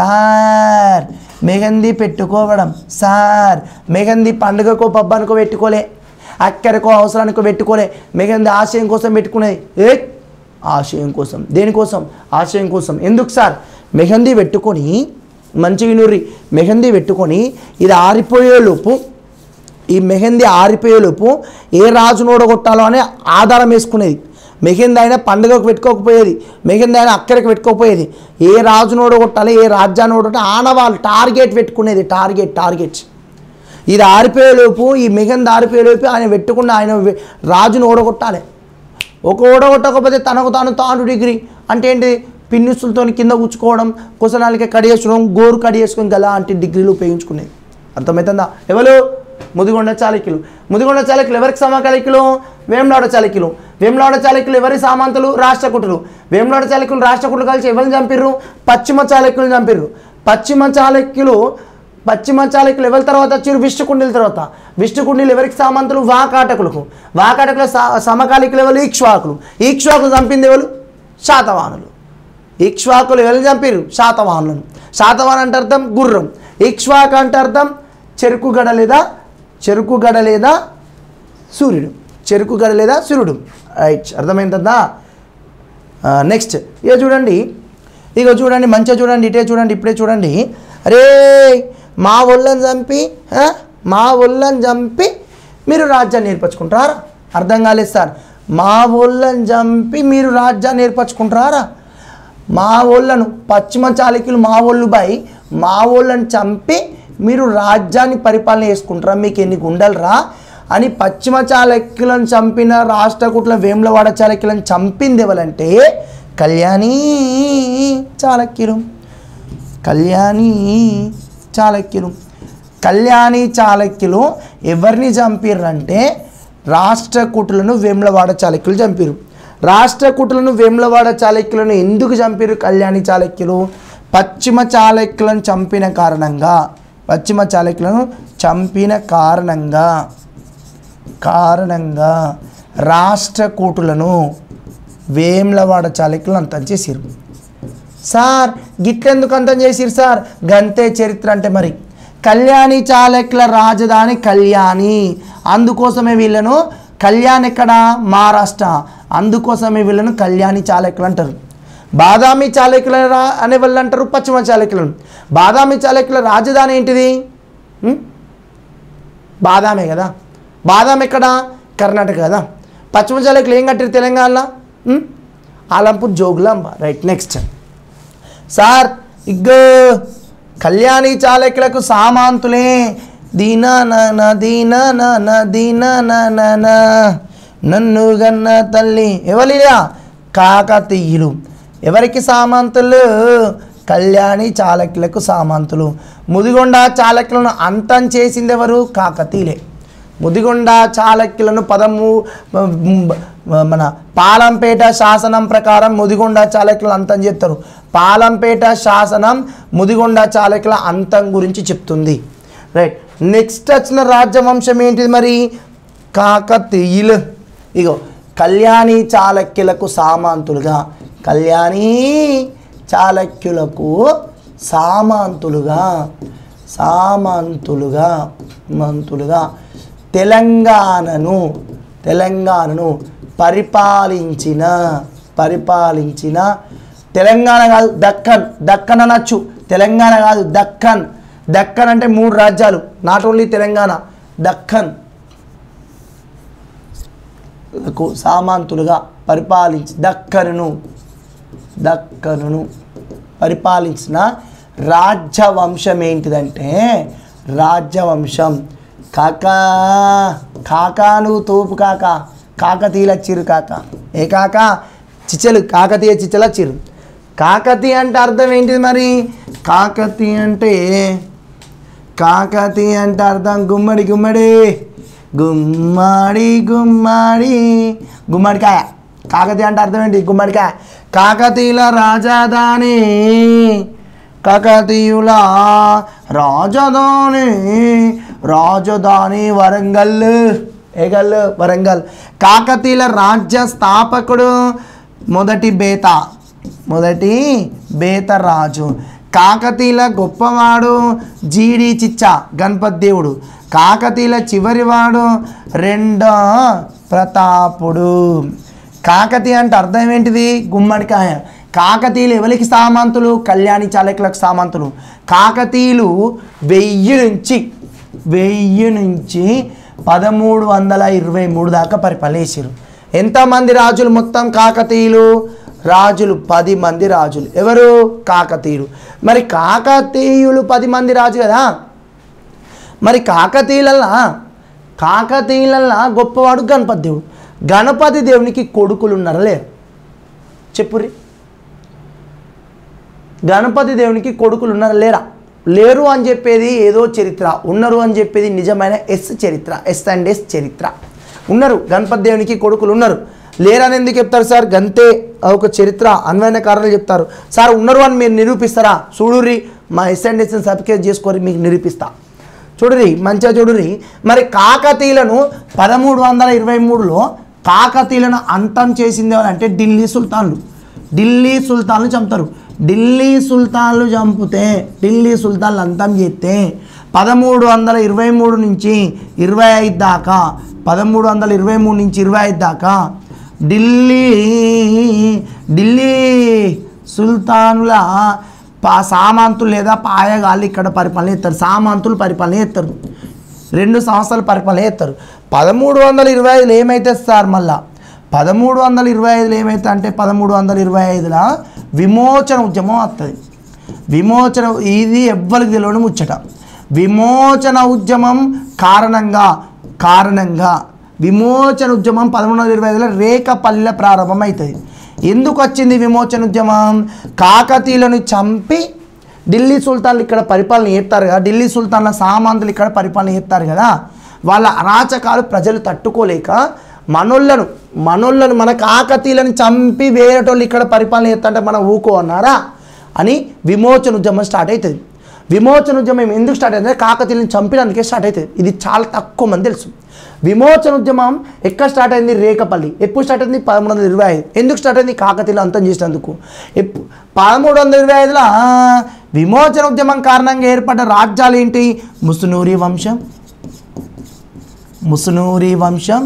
సార్ మెహందీ పెట్టుకోవడం సార్ మెహందీ పండుగకో పబ్బానికో పెట్టుకోలే అక్కడికో అవసరానికో పెట్టుకోలే మెహందీ ఆశయం కోసం పెట్టుకునేది ఏ ఆశయం కోసం దేనికోసం ఆశయం కోసం ఎందుకు సార్ మెహందీ పెట్టుకొని మంచిగా నూరి మెహందీ పెట్టుకొని ఇది ఆరిపోయేలోపు ఈ మెహందీ ఆరిపోయేలోపు ఏ రాజును ఓడగొట్టాలో అని ఆధారం వేసుకునేది మెహందీ అయినా పండుగకు పెట్టుకోకపోయేది మెహందీ అయినా అక్కడికి పెట్టుకోకపోయేది ఏ రాజును ఓడగొట్టాలి ఏ రాజ్యాన్ని ఓడగొట్టాలి ఆనవాళ్ళు టార్గెట్ పెట్టుకునేది టార్గెట్ టార్గెట్స్ ఇది ఆరిపోయేలోపు ఈ మెహందీ ఆరిపోయేలోపు ఆయన పెట్టుకున్న ఆయన వె- రాజును ఓడగొట్టాలి ఒక ఓడగొట్టకపోతే తనకు తాను తాను డిగ్రీ అంటే ఏంటి పిన్నిసులతో కింద కూర్చుకోవడం కుసనాలకి కడిగేసుకోవడం గోరు కడిగేసుకొని గల అంటే డిగ్రీలు ఉపయోగించుకునేది అర్థమవుతుందా ఎవరు ముదిగొండ చాళుక్యులు ముదిగొండ చాళుక్యులు ఎవరికి సమకాలికులు వేములాడ చాళుక్యులు వేములాడ చాళుక్యులు ఎవరి సామంతులు రాష్ట్రకూటులు వేములాడ చాళుక్యులు రాష్ట్రకూటులు కలిసి ఎవరిని చంపిర్రు పశ్చిమ చాళుక్యులు చంపిర్రు పశ్చిమ చాళుక్యులు పశ్చిమ చాళుక్యులు ఎవరి తర్వాత వచ్చారు విష్ణుకుండీల తర్వాత విష్ణుకుండీలు ఎవరికి సామంతులు వాకాటకులకు వాకాటకుల స- సమకాలికులు ఎవరు ఈక్ష్వాకులు ఈక్ష్వాకులు చంపింది ఎవరు శాతవాహనులు ఇక్ష్వాకులు ఎవరు చంపారు శాతవాహనులను శాతవాహన్ అంటే అర్థం గుర్రం ఇక్ష్వాక్ అంటే అర్థం చెరుకు గడ లేదా చెరుకు గడ లేదా సూర్యుడు చెరుకు గడ లేదా సూర్యుడు రైట్ అర్థమైందా నెక్స్ట్ ఇక చూడండి ఇక చూడండి మంచిగా చూడండి ఇటే చూడండి ఇప్పుడే చూడండి అరే మా ఒళ్ళని చంపి ఆ, మా ఒళ్ళని చంపి మీరు రాజ్యాన్ని నేర్పరచుకుంటారా అర్థం కాలేదు సార్ మా ఊళ్ళని చంపి మీరు రాజ్యాన్ని ఏర్పరచుకుంటారా మా ఊళ్ళను పశ్చిమ చాళుక్యులు మా ఊళ్ళు బై మా ఊళ్ళని చంపి మీరు రాజ్యాన్ని పరిపాలన చేసుకుంటారా మీకు ఎన్ని గుండెలరా అని పశ్చిమ చాళుక్యులను చంపిన రాష్ట్రకూట్ల వేములవాడ చాళుక్యులను చంపింది ఎవరంటే కళ్యాణి చాళుక్యులు కళ్యాణి చాళుక్యులు కళ్యాణి చాళుక్యులు ఎవరిని చంపిర్రంటే రాష్ట్రకూటులను వేములవాడ చాళుక్యులు చంపిరు రాష్ట్రకూటులను వేములవాడ చాళుక్యులను ఎందుకు చంపిరు కళ్యాణి చాళుక్యులు పశ్చిమ చాళుక్యులను చంపిన కారణంగా పశ్చిమ చాళుక్యులను చంపిన కారణంగా కారణంగా రాష్ట్రకూటులను వేములవాడ చాళుక్యులను అంతం చేసిరు సార్ గిట్లెందుకు అంతం చేసిరు సార్ గంతే చరిత్ర అంటే మరి కళ్యాణి చాళుక్యుల రాజధాని కళ్యాణి అందుకోసమే వీళ్ళను కళ్యాణ్ ఎక్కడ మహారాష్ట్ర అందుకోసమే వీళ్ళను కళ్యాణి చాళుక్యులు అంటారు బాదామి చాళుక్యుల రా- అనే వాళ్ళు అంటారు పశ్చిమ చాళుక్యులను బాదామి చాళుక్యుల రాజధాని ఏంటిది ఉం? బాదామే కదా బాదాం ఎక్కడ కర్ణాటక కదా పశ్చిమ చాళుక్యులు ఏం కట్టారు తెలంగాణలో ఉం? Alampur Jogulamba right next sir ఇగ్గో కళ్యాణి చాళుక్యులకు సామాంతులే దీనా నన దీనా నన దీనా నన నన్ను గన్న తల్లి ఎవరిరా కాకతీయులు ఎవరికి సామంతులు కళ్యాణి చాళుక్యులకు సామంతులు ముదిగొండ చాళుక్యులను అంతం చేసింది ఎవరు కాకతీయులే ముదిగొండ చాళుక్యులను పదమూ మన పాలంపేట శాసనం ప్రకారం ముదిగొండ చాళుక్యులు అంతం చెప్తారు పాలంపేట శాసనం ముదిగొండ చాళుక్యుల అంతం గురించి చెప్తుంది రైట్ నెక్స్ట్ వచ్చిన రాజ్యవంశం ఏంటిది మరి కాకతీయులు ఇగో కళ్యాణి చాళుక్యులకు సామంతులుగా కళ్యాణి చాళుక్యులకు సామంతులుగా సామంతులుగా మంతులుగా తెలంగాణను తెలంగాణను పరిపాలించిన పరిపాలించిన తెలంగాణ కాదు దక్కన్ దక్కన్ అనొచ్చు తెలంగాణ కాదు దక్కన్ దక్కన్ అంటే మూడు రాజ్యాలు నాట్ ఓన్లీ తెలంగాణ దక్కన్ లకు సామంతులుగా పరిపాలించి దక్కనును దక్కనును పరిపాలించిన రాజ్యవంశం ఏంటిదంటే రాజ్యవంశం కాకా కాకా నువ్వు తోపు కాక కాకతీయులు వచ్చిర్రు కాక ఏ కాక చిచ్చలు కాకతీయ చిచ్చలు వచ్చిర్రు కాకతీయ అంటే అర్థం ఏంటిది మరి కాకతీయ అంటే కాకతి అంటే అర్థం గుమ్మడి గుమ్మడి గుమ్మడి గుమ్మడి గుమ్మడికాయ కాకతీయ అంటే అర్థం ఏంటి గుమ్మడికాయ కాకతీయుల రాజధాని కాకతీయుల రాజధాని రాజధాని వరంగల్ ఏగల్ వరంగల్ కాకతీయుల రాజ్య స్థాపకుడు మొదటి బేత మొదటి బేతరాజు కాకతీయుల గొప్పవాడు జీడి చిచ్చ గణపతి దేవుడు కాకతీయుల చివరివాడు రెండో ప్రతాపుడు కాకతీయ అంటే అర్థం ఏంటిది గుమ్మడికాయ కాకతీయులు ఎవరికి సామంతులు కళ్యాణి చాళుక్యులకు సామంతులు కాకతీయులు వెయ్యి నుంచి వెయ్యి నుంచి పదమూడు వందల ఇరవై మూడు దాకా పరిపాలన చేసారు ఎంతమంది రాజులు మొత్తం కాకతీయులు రాజులు పది మంది రాజులు ఎవరు కాకతీయులు మరి కాకతీయులు పది మంది రాజు కదా మరి కాకతీయులల్లా కాకతీయులల్లా గొప్పవాడు గణపతి దేవుడు గణపతి దేవునికి కొడుకులు ఉన్నారా లేరు చెప్పురి గణపతి దేవునికి కొడుకులు ఉన్నారా లేరా లేరు అని చెప్పేది ఏదో చరిత్ర ఉన్నారు అని చెప్పేది నిజమైన ఎస్ చరిత్ర ఎస్ అండ్ ఎస్ చరిత్ర ఉన్నారు గణపతి దేవునికి కొడుకులు ఉన్నారు లేరని ఎందుకు చెప్తారు సార్ గంతే ఒక చరిత్ర అన్వయన కారణాలు చెప్తారు సార్ ఉన్నారు అని మీరు నిరూపిస్తారా చూడుర్రి మా ఎస్ అండ్ ఎస్ సర్టిఫికేట్ చేసుకొని మీకు నిరూపిస్తా చూడురి మంచిగా చూడురి మరి కాకతీయులను పదమూడు వందల ఇరవై మూడులో కాకతీయులను అంతం చేసింది ఎవరు అంటే ఢిల్లీ సుల్తాన్లు ఢిల్లీ సుల్తాన్లు చంపుతారు ఢిల్లీ సుల్తాన్లు చంపితే ఢిల్లీ సుల్తాన్లు అంతం చేస్తే పదమూడు వందల ఇరవై మూడు నుంచి ఇరవై ఐదు దాకా పదమూడు వందల ఇరవై మూడు నుంచి ఇరవై ఐదు దాకా ఢిల్లీ ఢిల్లీ సుల్తానుల పా సామంతులు లేదా పాయగాళ్ళు ఇక్కడ పరిపాలన చేస్తారు సామంతులు పరిపాలన చేస్తారు రెండు సంవత్సరాలు పరిపాలన చేస్తారు పదమూడు వందల ఇరవై ఐదులో ఏమైతే సార్ మళ్ళా పదమూడు వందల ఇరవై ఐదులో ఏమైతే అంటే పదమూడు వందల ఇరవై ఐదుల విమోచన ఉద్యమం వస్తుంది విమోచన ఇది ఎవ్వరికి తెలియని ముచ్చట విమోచన ఉద్యమం కారణంగా కారణంగా విమోచన ఉద్యమం పదమూడు వందల ఇరవై ఐదులో రేకపల్లె ప్రారంభం అవుతుంది ఎందుకు వచ్చింది విమోచన ఉద్యమం కాకతీయులను చంపి ఢిల్లీ సుల్తాన్లు ఇక్కడ పరిపాలన చేస్తారు కదా ఢిల్లీ సుల్తాన్ల సామంతులు ఇక్కడ పరిపాలన చేస్తారు కదా వాళ్ళ అరాచకాలు ప్రజలు తట్టుకోలేక మనోళ్ళను మనోళ్ళను మన కాకతీయులను చంపి వేరేటోళ్ళు ఇక్కడ పరిపాలన చేస్తుంటే మనం ఊకో అన్నారా అని విమోచన ఉద్యమం స్టార్ట్ అవుతుంది విమోచన ఉద్యమం ఎందుకు స్టార్ట్ అయిందంటే కాకతీయులను చంపినందుకే స్టార్ట్ అవుతుంది ఇది చాలా తక్కువ మంది తెలుసు విమోచన ఉద్యమం ఎక్కడ స్టార్ట్ అయింది రేకపల్లి ఎప్పుడు స్టార్ట్ అయింది పదమూడు వందల ఇరవై ఐదు ఎందుకు స్టార్ట్ అయింది కాకతీయులు అంతం చేసినందుకు ఎప్పు పదమూడు వందల ఇరవై ఐదులో విమోచన ఉద్యమం కారణంగా ఏర్పడ్డ రాజ్యాలు ఏంటి ముసునూరి వంశం ముసునూరి వంశం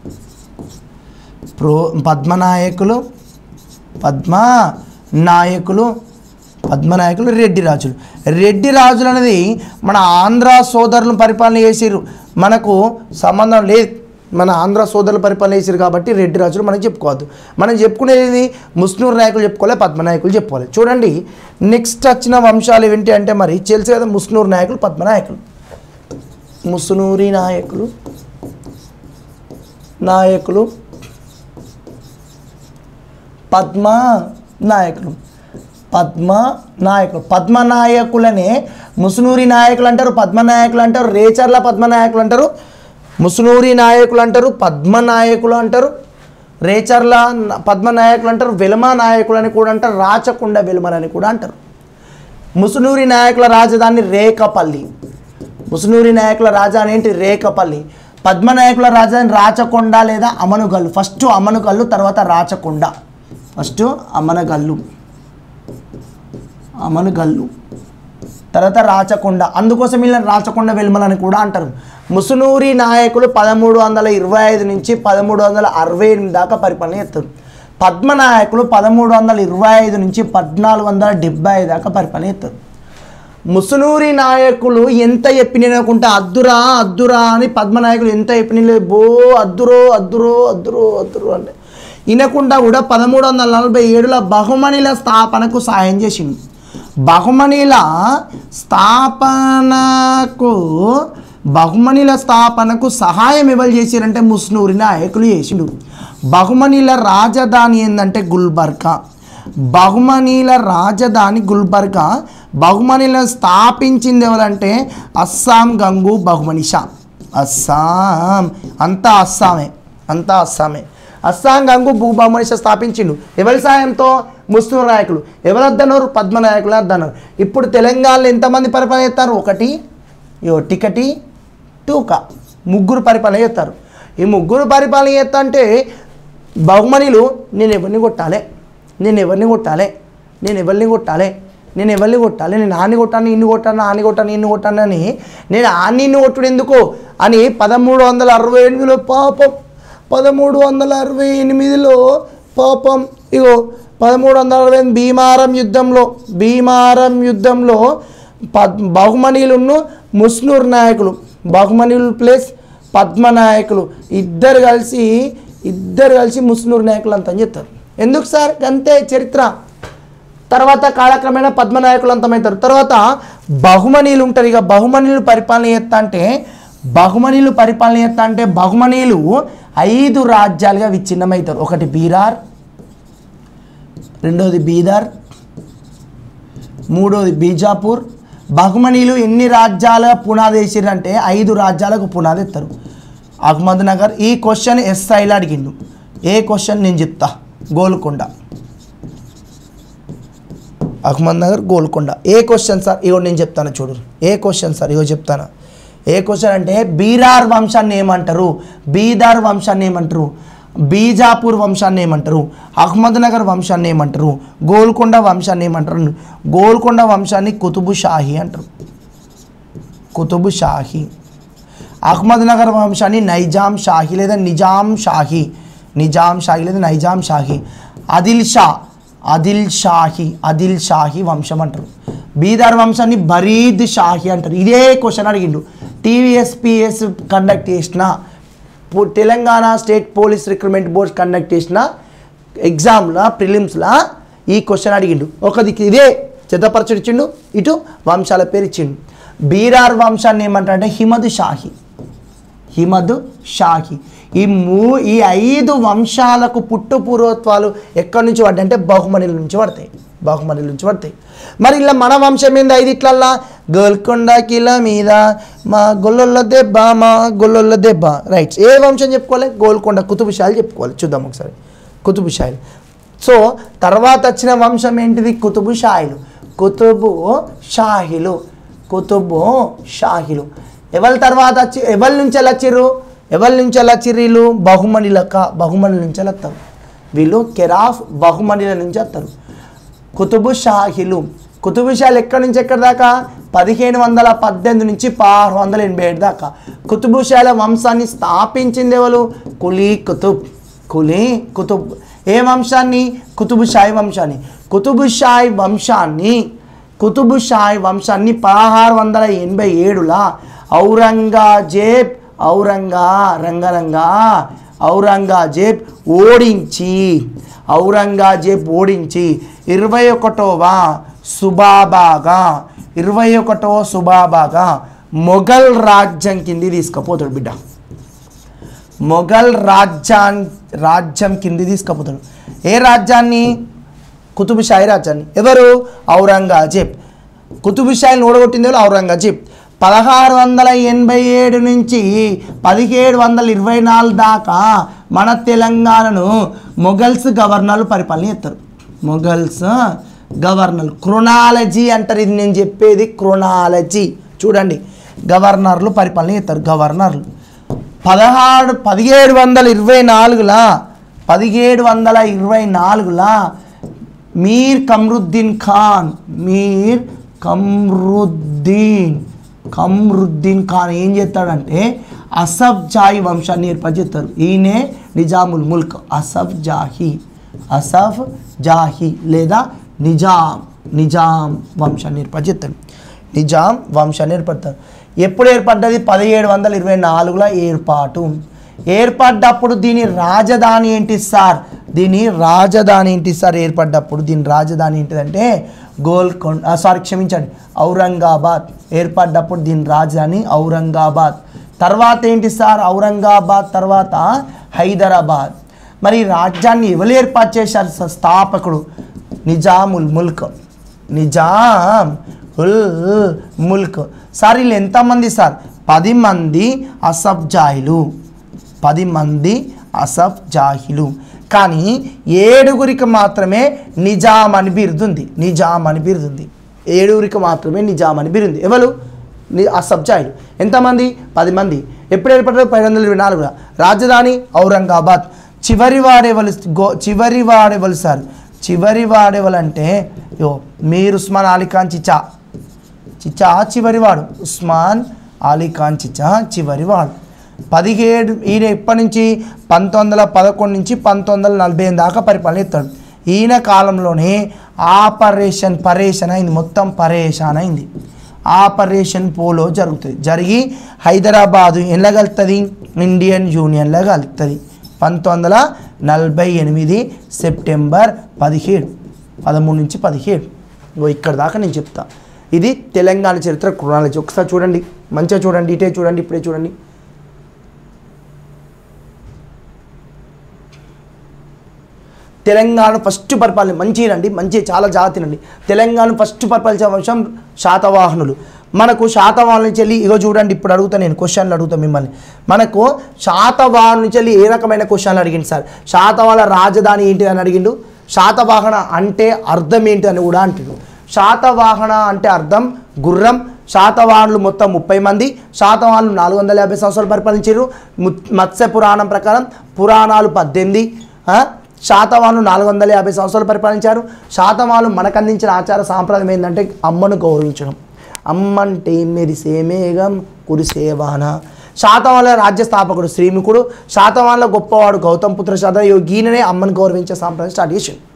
ప్రో పద్మనాయకులు పద్మ నాయకులు పద్మనాయకులు రెడ్డి రాజులు రెడ్డి రాజులు అనేది మన ఆంధ్ర సోదరులను పరిపాలన చేసిర్రు మనకు సంబంధం లేదు మన ఆంధ్ర సోదరులు పరిపాలన చేసిరు కాబట్టి రెడ్డి రాజులు మనం చెప్పుకోవద్దు మనం చెప్పుకునేది ముస్నూరు నాయకులు చెప్పుకోవాలి పద్మనాయకులు చెప్పుకోవాలి చూడండి నెక్స్ట్ వచ్చిన వంశాలు ఏంటి అంటే మరి తెలుసు కదా ముస్నూరు నాయకులు పద్మనాయకులు ముసునూరి నాయకులు నాయకులు పద్మ నాయకులు పద్మ నాయకులు పద్మ నాయకులనే ముసునూరి నాయకులు అంటారు పద్మ నాయకులు అంటారు రేచర్ల పద్మ నాయకులు అంటారు ముసునూరి నాయకులు అంటారు పద్మ నాయకులు అంటారు రేచర్ల న- పద్మ నాయకులు అంటారు వెలమ నాయకులు అని కూడా అంటారు రాచకొండ వెలుమలని కూడా అంటారు ముసునూరి నాయకుల రాజధాని రేకపల్లి ముసునూరి నాయకుల రాజధాని ఏంటి రేకపల్లి పద్మనాయకుల రాజధాని రాచకొండ లేదా అమనుగల్లు ఫస్ట్ అమనుగల్లు తర్వాత రాచకొండ ఫస్ట్ అమనగల్లు అమనుగల్లు తర్వాత రాచకొండ అందుకోసం వీళ్ళని రాచకొండ వెలుమలని కూడా అంటారు ముసునూరి నాయకులు పదమూడు వందల ఇరవై ఐదు నుంచి పదమూడు వందల అరవై ఎనిమిది దాకా పరిపాలన చేస్తారు పద్మ నాయకులు పదమూడు వందల ఇరవై ఐదు నుంచి పద్నాలుగు వందల డెబ్బై ఐదు దాకా పరిపాలన చేస్తారు ముసునూరి నాయకులు ఎంత చెప్పినకుంటే అద్దురా అద్దురా అని పద్మనాయకులు ఎంత చెప్పిన బో అద్దురో అద్దురో అద్దురో అద్దురో అంటే వినకుండా కూడా పదమూడు వందల నలభై ఏడులో బహుమనిల స్థాపనకు సాయం చేసిండు బహుమనిల స్థాపనకు బహుమనిల స్థాపనకు సహాయం ఎవరు చేసిరంటే ముస్నూరి నాయకులు చేసిండు బహుమనిల రాజధాని ఏంటంటే గుల్బర్గా బహుమనీల రాజధాని గుల్బర్గా బహుమనీలను స్థాపించింది ఎవరంటే అస్సాం గంగు బహుమని షా అస్సాం అంతా అస్సామే అంతా అస్సామే అస్సాం గంగు భూ బహుమని షా స్థాపించిండు ఎవరి సాయంతో ముస్లిం నాయకులు ఎవరు వద్దన్నారు పద్మ నాయకులు వద్దన్నారు ఇప్పుడు తెలంగాణలో ఎంతమంది పరిపాలన చేస్తారు ఒకటి యో టికటి టూక ముగ్గురు పరిపాలన చేస్తారు ఈ ముగ్గురు పరిపాలన చేస్తా అంటే బహుమనిలు నేను ఎవరిని కొట్టాలి నేను ఎవరిని కొట్టాలి నేను ఎవరిని కొట్టాలి నేను ఎవరిని కొట్టాలి నేను ఆని కొట్టాను ఇన్ని కొట్టాను ఆని కొట్టాను ఇన్ని కొట్టాను అని నేను ఆని ఇన్ని కొట్టుడు ఎందుకు అని పదమూడు వందల అరవై ఎనిమిదిలో పాపం పదమూడు వందల అరవై ఎనిమిదిలో పాపం ఇగో పదమూడు వందల అరవై ఎనిమిది భీమారం యుద్ధంలో భీమారం యుద్ధంలో పద్ బహుమనీలును ముస్నూర్ నాయకులు బహుమనీలు ప్లస్ పద్మ నాయకులు ఇద్దరు కలిసి ఇద్దరు కలిసి ముస్నూర్ నాయకులు అంతా అని చెప్తారు ఎందుకు సార్ అంతే చరిత్ర తర్వాత కాలక్రమేణా పద్మనాయకులు అంతమవుతారు తర్వాత బహుమనీలు ఉంటారు ఇక బహుమనీలు పరిపాలన చేస్తా అంటే బహుమనీలు పరిపాలన చేస్తా అంటే బహుమనీలు ఐదు రాజ్యాలుగా విచ్ఛిన్నమవుతారు ఒకటి బీరార్ రెండోది బీదర్ మూడోది బీజాపూర్ బహుమనీలు ఎన్ని రాజ్యాల పునాది వేసిరంటే ఐదు రాజ్యాలకు పునాది ఎత్తారు అహ్మద్ నగర్ ఈ క్వశ్చన్ ఎస్ఐలో అడిగిండు ఏ క్వశ్చన్ నేను చెప్తా Golconda Ahmednagar Golconda a question sir ఇగో నేను చెప్తాను చూడు ఏ క్వశ్చన్ సార్ ఇగో చెప్తాను ఏ క్వశ్చన్ అంటే బీరార్ వంశాన్ని ఏమంటారు బీదార్ వంశాన్ని ఏమంటారు బీజాపూర్ వంశాన్ని ఏమంటారు అహ్మద్ నగర్ వంశాన్ని ఏమంటారు గోల్కొండ వంశాన్ని ఏమంటారు గోల్కొండ వంశాన్ని కుతుబు షాహీ అంటారు కుతుబు షాహీ అహ్మద్ నగర్ వంశాన్ని నైజాం షాహీ లేదా నిజాం షాహీ నిజాం షాహీ లేదా నైజాం షాహీ ఆదిల్ షా ఆదిల్ షాహీ ఆదిల్ షాహీ వంశం అంటారు బీదార్ వంశాన్ని బరీద్ షాహీ అంటారు ఇదే క్వశ్చన్ అడిగిండు టీవీఎస్పిఎస్ కండక్ట్ చేసిన పు- Telangana state police recruitment board conduct చేసిన ఎగ్జామ్లో ప్రిలిమ్స్లో ఈ క్వశ్చన్ అడిగిండు ఒక దిక్కు ఇదే చిత్తపరచుడు ఇచ్చిండు ఇటు వంశాల పేరు ఇచ్చిండు బీరార్ వంశాన్ని ఏమంటారంటే హిమద్ షాహి హిమద్ షాహి ఈ మూ ఈ ఐదు వంశాలకు పుట్టు పూర్వత్వాలు ఎక్కడి నుంచి పడ్డాయి అంటే బహుమనుల నుంచి పడతాయి బహుమనుల నుంచి పడతాయి మరి ఇలా మన వంశం ఏంది ఐదు ఇట్లల్లా గోల్కొండ కిల మీద మా గొల్లొల్ల దెబ్బ మా గొల్లొల్ల దెబ్బ రైట్ ఏ వంశం చెప్పుకోవాలి గోల్కొండ కుతుబుషాయిలు చెప్పుకోవాలి చూద్దాం ఒకసారి కుతుబుషాయిలు సో తర్వాత వచ్చిన వంశం ఏంటిది కుతుబు షాయిలు కుతుబు షాహిలు కుతుబు షాహిలు ఎవరి తర్వాత వచ్చి ఎవరి నుంచి ఎలా వచ్చిర్రు ఎవరి నుంచి ఎలా వచ్చిర్రు వీళ్ళు బహుమణిలక బహుమణుల నుంచి ఎలా వస్తారు వీళ్ళు కెరాఫ్ బహుమణిల నుంచి వస్తారు కుతుబు షాహిలు కుతుబు షాహిలు ఎక్కడి నుంచి ఎక్కడి దాకా పదిహేను వందల పద్దెనిమిది నుంచి పదహారు వందల ఎనభై ఏడు దాకా కుతుబు షాహిల వంశాన్ని స్థాపించింది ఎవరు కులీ కుతుబ్ కులీ కుతుబ్ ఏ వంశాన్ని కుతుబు షాహి వంశాన్ని కుతుబు షాహి వంశాన్ని కుతుబు షాహి వంశాన్ని పదహారు వందల ఎనభై ఏడులా ఔరంగజేబ్ ఔరంగా రంగరంగా ఔరంగజేబ్ ఓడించి ఔరంగజేబ్ ఓడించి ఇరవై ఒకటవ సుబాబాగా ఇరవై ఒకటవ సుబాబాగా మొఘల్ రాజ్యం కింది తీసుకుపోతాడు బిడ్డ మొఘల్ రాజ్యాన్ రాజ్యం కింది తీసుకుపోతాడు ఏ రాజ్యాన్ని కుతుబుషాహి రాజ్యాన్ని ఎవరు ఔరంగజేబ్ కుతుబుషాహిని ఓడగొట్టింది ఎవరు ఔరంగజేబ్ పదహారు వందల ఎనభై ఏడు నుంచి పదిహేడు వందల ఇరవై నాలుగు దాకా మన తెలంగాణను మొఘల్స్ గవర్నర్లు పరిపాలన చేస్తారు మొఘల్స్ గవర్నర్లు క్రొనాలజీ అంటారు ఇది నేను చెప్పేది క్రొనాలజీ చూడండి గవర్నర్లు పరిపాలన చేస్తారు గవర్నర్లు పదహారు పదిహేడు వందల ఇరవై నాలుగులా పదిహేడు వందల ఇరవై నాలుగులా మీర్ కమ్రుద్దీన్ ఖాన్ మీర్ కమ్రుద్దీన్ కమ్రుద్దీన్ ఖాన్ ఏం చేస్తాడంటే అసఫ్ జాహీ వంశాన్ని ఏర్పరిచేస్తారు ఈయనే నిజాముల్ ముల్క్ అసఫ్ జాహీ అసఫ్ జాహీ లేదా నిజాం నిజాం వంశాన్ని ఏర్పరిచేస్తాడు నిజాం వంశాన్ని ఏర్పడతారు ఎప్పుడు ఏర్పడ్డది పదిహేడు వందల ఇరవై నాలుగులో ఏర్పాటు ఏర్పడ్డప్పుడు దీని రాజధాని ఏంటి సార్ దీని రాజధాని ఏంటి సార్ ఏర్పడ్డప్పుడు దీని రాజధాని ఏంటిదంటే గోల్కొండ సారీ క్షమించండి ఔరంగాబాద్ ఏర్పడ్డప్పుడు దీని రాజధాని ఔరంగాబాద్ తర్వాత ఏంటి సార్ ఔరంగాబాద్ తర్వాత హైదరాబాద్ మరి ఈ రాజ్యాన్ని ఎవరు ఏర్పాటు చేశారు సార్ స్థాపకుడు నిజాముల్ ముల్క్ నిజాం ఉల్ ముల్క్ సార్ వీళ్ళు ఎంతమంది సార్ పది మంది అసఫ్ జాహిలు పది మంది అసఫ్ జాహిలు కానీ ఏడుగురికి మాత్రమే నిజాం అని బిరుదుంది నిజాం అని బిరుదుంది ఏడుగురికి మాత్రమే నిజాం అని బిరుంది ఎవరు ని అసఫ్ జాహిలు ఎంతమంది పది మంది ఎప్పుడు ఏర్పడ్డారు పది వందల ఇరవై నాలుగు రాజధాని ఔరంగాబాద్ చివరి వాడేవలు గో చివరి వాడేవలు సార్ చివరి వాడేవలంటే యో మీర్ ఉస్మాన్ అలీ ఖాన్ చిచా చిచా చివరివాడు ఉస్మాన్ అలీ ఖాన్ చిచా చివరివాడు పదిహేడు ఈయన ఎప్పటి నుంచి పంతొమ్మిది వందల పదకొండు నుంచి పంతొమ్మిది వందల నలభై ఎనిమిది దాకా పరిపాలన ఎత్తాడు ఈయన కాలంలోనే ఆపరేషన్ పరేషన్ అయింది మొత్తం పరేషాన్ అయింది ఆపరేషన్ పోలో జరుగుతుంది జరిగి హైదరాబాదు ఎలా కలుస్తుంది ఇండియన్ యూనియన్లో కలుస్తుంది పంతొమ్మిది వందల నలభై ఎనిమిది సెప్టెంబర్ పదిహేడు పదమూడు నుంచి పదిహేడు ఇగో ఇక్కడ దాకా నేను చెప్తా ఇది తెలంగాణ చరిత్ర క్రోనాలజీ ఒకసారి చూడండి మంచిగా చూడండి ఇటే చూడండి ఇప్పుడే చూడండి తెలంగాణ ఫస్ట్ పరిపాలన మంచి రండి మంచి చాలా జాగ్రత్త తినండి తెలంగాణ ఫస్ట్ పరిపాలించే వంశం శాతవాహనులు మనకు శాతవాహనుల నుంచి వెళ్ళి ఇగో చూడండి ఇప్పుడు అడుగుతా నేను క్వశ్చన్లు అడుగుతా మిమ్మల్ని మనకు శాతవాహనుల నుంచి వెళ్ళి ఏ రకమైన క్వశ్చన్లు అడిగింది సార్ శాతవాహన రాజధాని ఏంటి అని అడిగిండు శాతవాహన అంటే అర్థం ఏంటి అని కూడా అంటాడు శాతవాహన అంటే అర్థం గుర్రం శాతవాహనులు మొత్తం ముప్పై మంది శాతవాహనులు నాలుగు వందల యాభై సంవత్సరాలు పరిపాలించారు ము- మత్స్య పురాణం ప్రకారం పురాణాలు పద్దెనిమిది ఆ? శాతవాహనులు నాలుగు వందల యాభై సంవత్సరాలు పరిపాలించారు శాతవాహనులు మనకు అందించిన ఆచార సాంప్రదాయం ఏంటంటే అమ్మను గౌరవించడం అమ్మంటే మెరిసే మేఘం కురిసేవాన శాతవాహనుల రాజ్య స్థాపకుడు శ్రీముఖుడు శాతవాహనుల గొప్పవాడు గౌతమ్ పుత్ర శాత ఈయననే అమ్మను గౌరవించే సాంప్రదాయం స్టార్ట్ చేసిండు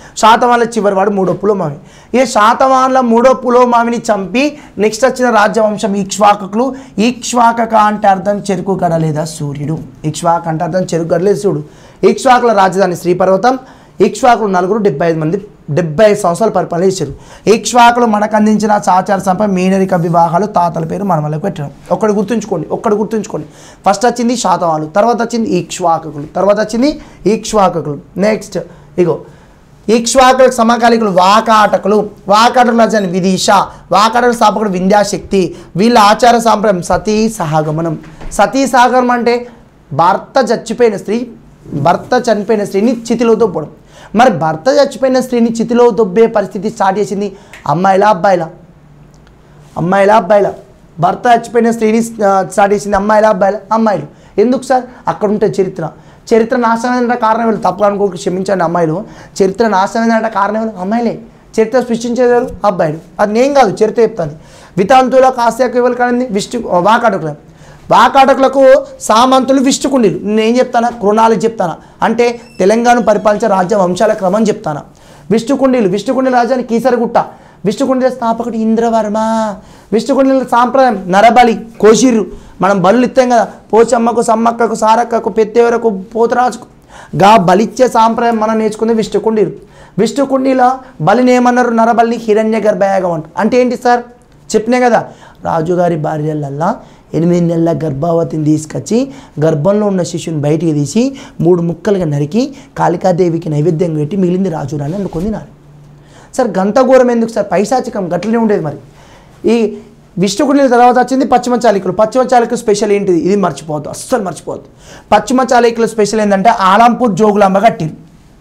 శాతవాన్ల చివరి వాడు మూడో పులోమావి ఈ శాతవాన్ల మూడో పులోమావిని చంపి నెక్స్ట్ వచ్చిన రాజ్యవంశం ఈక్ష్వాకకులు ఈక్ష్వాకక అంటే అర్థం చెరుకు గడ లేదా సూర్యుడు ఈక్ష్వాక అంటే అర్థం చెరుకు గడ లేదు సూర్యుడు ఈక్ష్వాకుల రాజధాని శ్రీపర్వతం ఈక్ష్వాకులు నలుగురు డెబ్బై ఐదు మంది డెబ్బై ఐదు సంవత్సరాలు పరిపాలన చేశారు ఈక్ష్వాకులు మనకు అందించిన సాచార సంపద మీనరిక వివాహాలు తాతల పేరు మనమలకు పెట్టడం ఒక్కటి గుర్తుంచుకోండి ఒక్కటి గుర్తుంచుకోండి ఫస్ట్ వచ్చింది శాతవాలు తర్వాత వచ్చింది ఈక్ష్వాకకులు తర్వాత వచ్చింది ఈక్ష్వాకకులు నెక్స్ట్ ఇగో ఈక్ష్వాకులకు సమకాలికులు వాకాటకులు వాకాటకులు వచ్చాను విదిష వాకాటకుల స్థాపకుడు వింధ్యాశక్తి వీళ్ళ ఆచార సాంప్రదాయం సతీ సహగమనం సతీ సహగమనం అంటే భర్త చచ్చిపోయిన స్త్రీ భర్త చనిపోయిన స్త్రీని చితిలో దొబ్బడం మరి భర్త చచ్చిపోయిన స్త్రీని చితిలో దొబ్బే పరిస్థితి స్టార్ట్ చేసింది అమ్మాయిలా అబ్బాయిలా అమ్మాయిలా అబ్బాయిలా భర్త చచ్చిపోయిన స్త్రీని ఆ, స్టార్ట్ చేసింది అమ్మాయిలా అబ్బాయిలా అమ్మాయిలు ఎందుకు సార్ అక్కడ ఉంటే చరిత్ర చరిత్ర నాశనమైన కారణం ఎవరు తప్పు అనుకోక క్షమించండి అమ్మాయిలు చరిత్ర నాశనమైన కారణం ఎవరు అమ్మాయిలే చరిత్ర సృష్టించేవారు అబ్బాయిలు అది నేను కాదు చరిత్ర చెప్తాను వితాంతుల కాశ్యకు ఎవరు కానింది విష్ణు వాకాటకులు వాకాటకులకు సామంతులు విష్ణుకుండీలు నేను చెప్తానా కృణాలు చెప్తానా అంటే తెలంగాణ పరిపాలించే రాజ్య వంశాల క్రమం చెప్తానా విష్ణుకుండీలు విష్ణుకుండీల రాజాని కీసరగుట్ట విష్ణుకుండీల స్థాపకుడు ఇంద్రవర్మ విష్ణుకుండీల సాంప్రదాయం నరబలి కోశిర్రు మనం బలులు ఇస్తాం కదా పోచమ్మకు సమ్మక్కకు సారక్కకు పెత్తేవరకు పోతరాజుకు గా బలిచ్చే సాంప్రదాయం మనం నేర్చుకుంది విష్ణుకుండీలు విష్ణుకుండీల బలిని ఏమన్నారు నరబలిని హిరణ్య గర్భయాగం అంట అంటే ఏంటి సార్ చెప్పినా కదా రాజుగారి భార్యలల్లా ఎనిమిది నెలల గర్భవతిని తీసుకొచ్చి గర్భంలో ఉన్న శిశువుని బయటికి తీసి మూడు ముక్కలుగా నరికి కాళికాదేవికి నైవేద్యం పెట్టి మిగిలింది రాజురాని అనుకుంది నాడు సార్ గంతఘోరం ఎందుకు సార్ పైశాచికం గట్లనే ఉండేది మరి ఈ విష్ణుకుడిల తర్వాత వచ్చింది పశ్చిమ చాళుక్యులు పశ్చిమ చాళుక్యులు స్పెషల్ ఏంటిది ఇది మర్చిపోవద్దు అస్సలు మర్చిపోవద్దు పశ్చిమ చాళుక్యుల స్పెషల్ ఏంటంటే ఆలంపూర్ జోగులాంబ కట్టిరు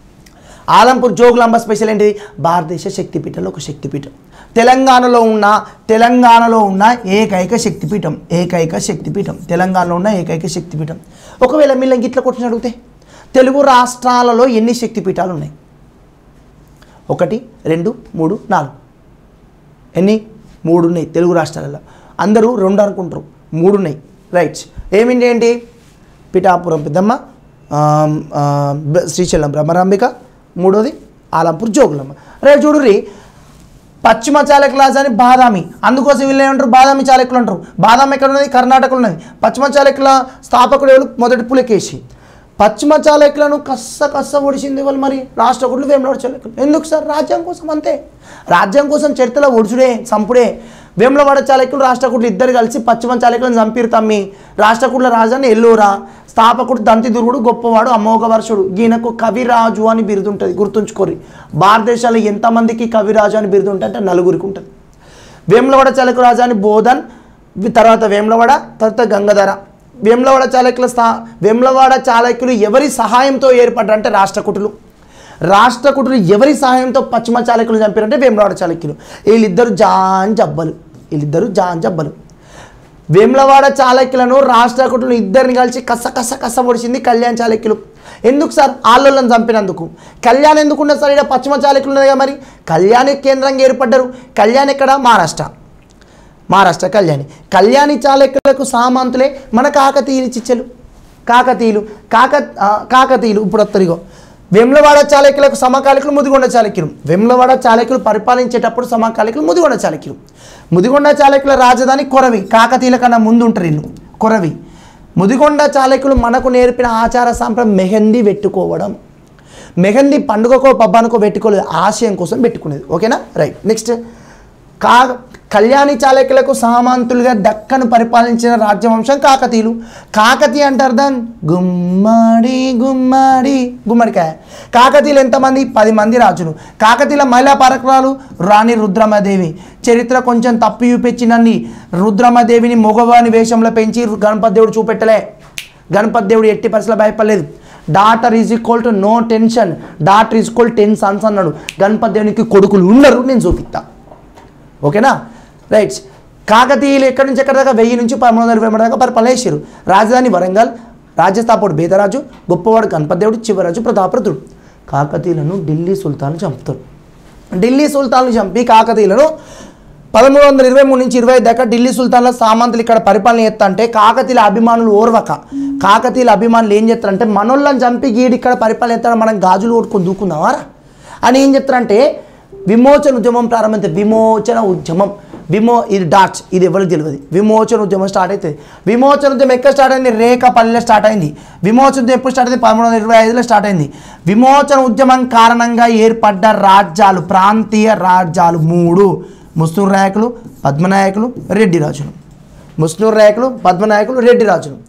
ఆలంపూర్ జోగులాంబ స్పెషల్ ఏంటిది భారతదేశ శక్తిపీఠంలో ఒక శక్తిపీఠం తెలంగాణలో ఉన్న తెలంగాణలో ఉన్న ఏకైక శక్తిపీఠం ఏకైక శక్తిపీఠం తెలంగాణలో ఉన్న ఏకైక శక్తిపీఠం ఒకవేళ మిమ్మల్ని ఇట్లా కొట్టిన అడిగితే తెలుగు రాష్ట్రాలలో ఎన్ని శక్తిపీఠాలు ఉన్నాయి ఒకటి రెండు మూడు నాలుగు ఎన్ని మూడు ఉన్నాయి తెలుగు రాష్ట్రాలలో అందరూ రెండు అనుకుంటారు మూడు ఉన్నాయి రైట్ ఏమిటి ఏంటి పిఠాపురం పెద్దమ్మ ఆమ్, ఆ, బ- శ్రీశైలం బ్రహ్మరాంబిక మూడోది ఆలంపూర్ జోగులమ్మ రేపు చూడుర్రి పశ్చిమ చాళుక్యుల రాజధాని బాదామి అందుకోసం వీళ్ళు ఏమంటారు బాదామి చాళుక్యులు అంటారు బాదామి ఎక్కడ ఉన్నది కర్ణాటకలో ఉన్నది పశ్చిమ చాళుక్యుల స్థాపకుడు ఎవరు మొదటి పులకేశి పశ్చిమ చాళుక్యులను కస్స కస్స ఒడిసింది వాళ్ళు మరి రాష్ట్రకుడులు వేమలాడ చాళుక్యులు ఎందుకు సార్ రాజ్యం కోసం అంతే రాజ్యం కోసం చరిత్రలో ఒడుచుడే చంపుడే వేములవాడ చాళుక్యులు రాష్ట్రకుడులు ఇద్దరు కలిసి పశ్చిమ చాళుక్యులను చంపిరు తమ్మి రాష్ట్రకుడుల రాజాని ఎల్లూరా స్థాపకుడు దంతిదుర్గుడు గొప్పవాడు అమోఘ వర్షుడు ఈయనకు కవిరాజు అని బిరుదు ఉంటుంది గుర్తుంచుకోరి భారతదేశంలో ఎంతమందికి కవిరాజు అని బిరుదు ఉంటుంది అంటే నలుగురికి ఉంటుంది వేములవాడ చాళుక్య రాజా అని బోధన్ వి- తర్వాత వేములవాడ తర్వాత గంగాధర వేములవాడ చాళుక్యుల స్థా వేములవాడ చాళుక్యులు ఎవరి సహాయంతో ఏర్పడ్డారంటే రాష్ట్రకూటులు రాష్ట్రకూటులు ఎవరి సహాయంతో పశ్చిమ చాళుక్యులు చంపారంటే వేములవాడ చాళుక్యులు వీళ్ళిద్దరు జాన్ జబ్బలు వీళ్ళిద్దరు జాన్ జబ్బలు వేములవాడ చాళుక్యులను రాష్ట్రకూటులు ఇద్దరిని కలిసి కస కస కస పొడిచింది కళ్యాణ్ చాళుక్యులు ఎందుకు సార్ ఆళ్ళలను చంపినందుకు కళ్యాణ్ ఎందుకు ఉన్నది సార్ ఇక్కడ పశ్చిమ చాళుక్యులు ఉన్నది కదా మరి కళ్యాణి కేంద్రంగా ఏర్పడ్డారు కళ్యాణ్ ఎక్కడ మహారాష్ట్ర మహారాష్ట్ర కళ్యాణి కళ్యాణి చాళుక్యులకు సామంతులే మన కాకతీయులు చిచ్చలు కాకతీయులు కాక ఆ, కాకతీయులు ఇప్పుడు వత్తరిగో వెమ్లవాడ చాళుక్యులకు సమకాలికులు ముదిగొండ చాళుక్యులు వెమ్లవాడ చాళుక్యులు పరిపాలించేటప్పుడు సమకాలికులు ముదిగొండ చాళుక్యులు ముదిగొండ చాళుక్యుల రాజధాని కొరవి కాకతీయుల కన్నా ముందు ఉంటారు వీళ్ళు కొరవి ముదిగొండ చాళుక్యులు మనకు నేర్పిన ఆచార సాంప్రదాయం మెహందీ పెట్టుకోవడం మెహందీ పండుగకో పబ్బానికో పెట్టుకోలేదు ఆశయం కోసం పెట్టుకునేది ఓకేనా రైట్ నెక్స్ట్ కా కళ్యాణి చాళుక్యులకు సామంతులుగా దక్కను పరిపాలించిన రాజ్యవంశం కాకతీయులు కాకతీయ అంటే అర్థం గుమ్మడి గుమ్మడి గుమ్మడికాయ కాకతీయులు ఎంతమంది పది మంది రాజులు కాకతీయుల మహిళా పరకరాలు రాణి రుద్రమదేవి చరిత్ర కొంచెం తప్పు చూపించినండి రుద్రమదేవిని మగవాని వేషంలో పెంచి గణపతి దేవుడు చూపెట్టలే గణపతి దేవుడు ఎట్టి పరిస్థితుల్లో భయపడలేదు daughter is equal to no tension daughter is equal ten sons అన్నాడు గణపతి దేవునికి కొడుకులు ఉన్నారు నేను చూపిస్తా ఓకేనా రైట్ కాకతీయులు ఎక్కడి నుంచి ఎక్కడి దాకా వెయ్యి నుంచి పదమూడు వందల ఇరవై మూడు దాకా పరిపాలన చేశారు రాజధాని వరంగల్ రాజ్యస్థాపకుడు బేదరాజు గొప్పవాడు గణపతి దేవుడు చివరాజు ప్రతాపరుద్రుడు కాకతీయులను ఢిల్లీ సుల్తాన్ చంపుతారు ఢిల్లీ సుల్తాన్లు చంపి కాకతీయులను పదమూడు వందల ఇరవై మూడు నుంచి ఇరవై దాకా ఢిల్లీ సుల్తాన్ల సామంతులు ఇక్కడ పరిపాలన చేస్తా అంటే కాకతీయుల అభిమానులు ఓర్వక కాకతీయుల అభిమానులు ఏం చేస్తారంటే మనోళ్ళని చంపి గీడి ఇక్కడ పరిపాలన చేస్తాడు మనం గాజులు కొట్టుకొని దూకుందామారా అని ఏం చెప్తారంటే విమోచన ఉద్యమం ప్రారంభించే విమోచన ఉద్యమం విమో ఇది డాట్స్ ఇది ఎవరికి తెలియదు విమోచన ఉద్యమం స్టార్ట్ అవుతుంది విమోచన ఉద్యమం ఎక్కడ స్టార్ట్ అయింది రేఖపల్లిలో స్టార్ట్ అయింది విమోచన ఉద్యమం ఎప్పుడు స్టార్ట్ అయింది పదమూడు వందల ఇరవై ఐదులో స్టార్ట్ అయింది విమోచన ఉద్యమం కారణంగా ఏర్పడ్డ రాజ్యాలు ప్రాంతీయ రాజ్యాలు మూడు ముస్లిం నాయకులు పద్మనాయకులు రెడ్డి రాజులు ముస్లిం నాయకులు పద్మనాయకులు రెడ్డి రాజులు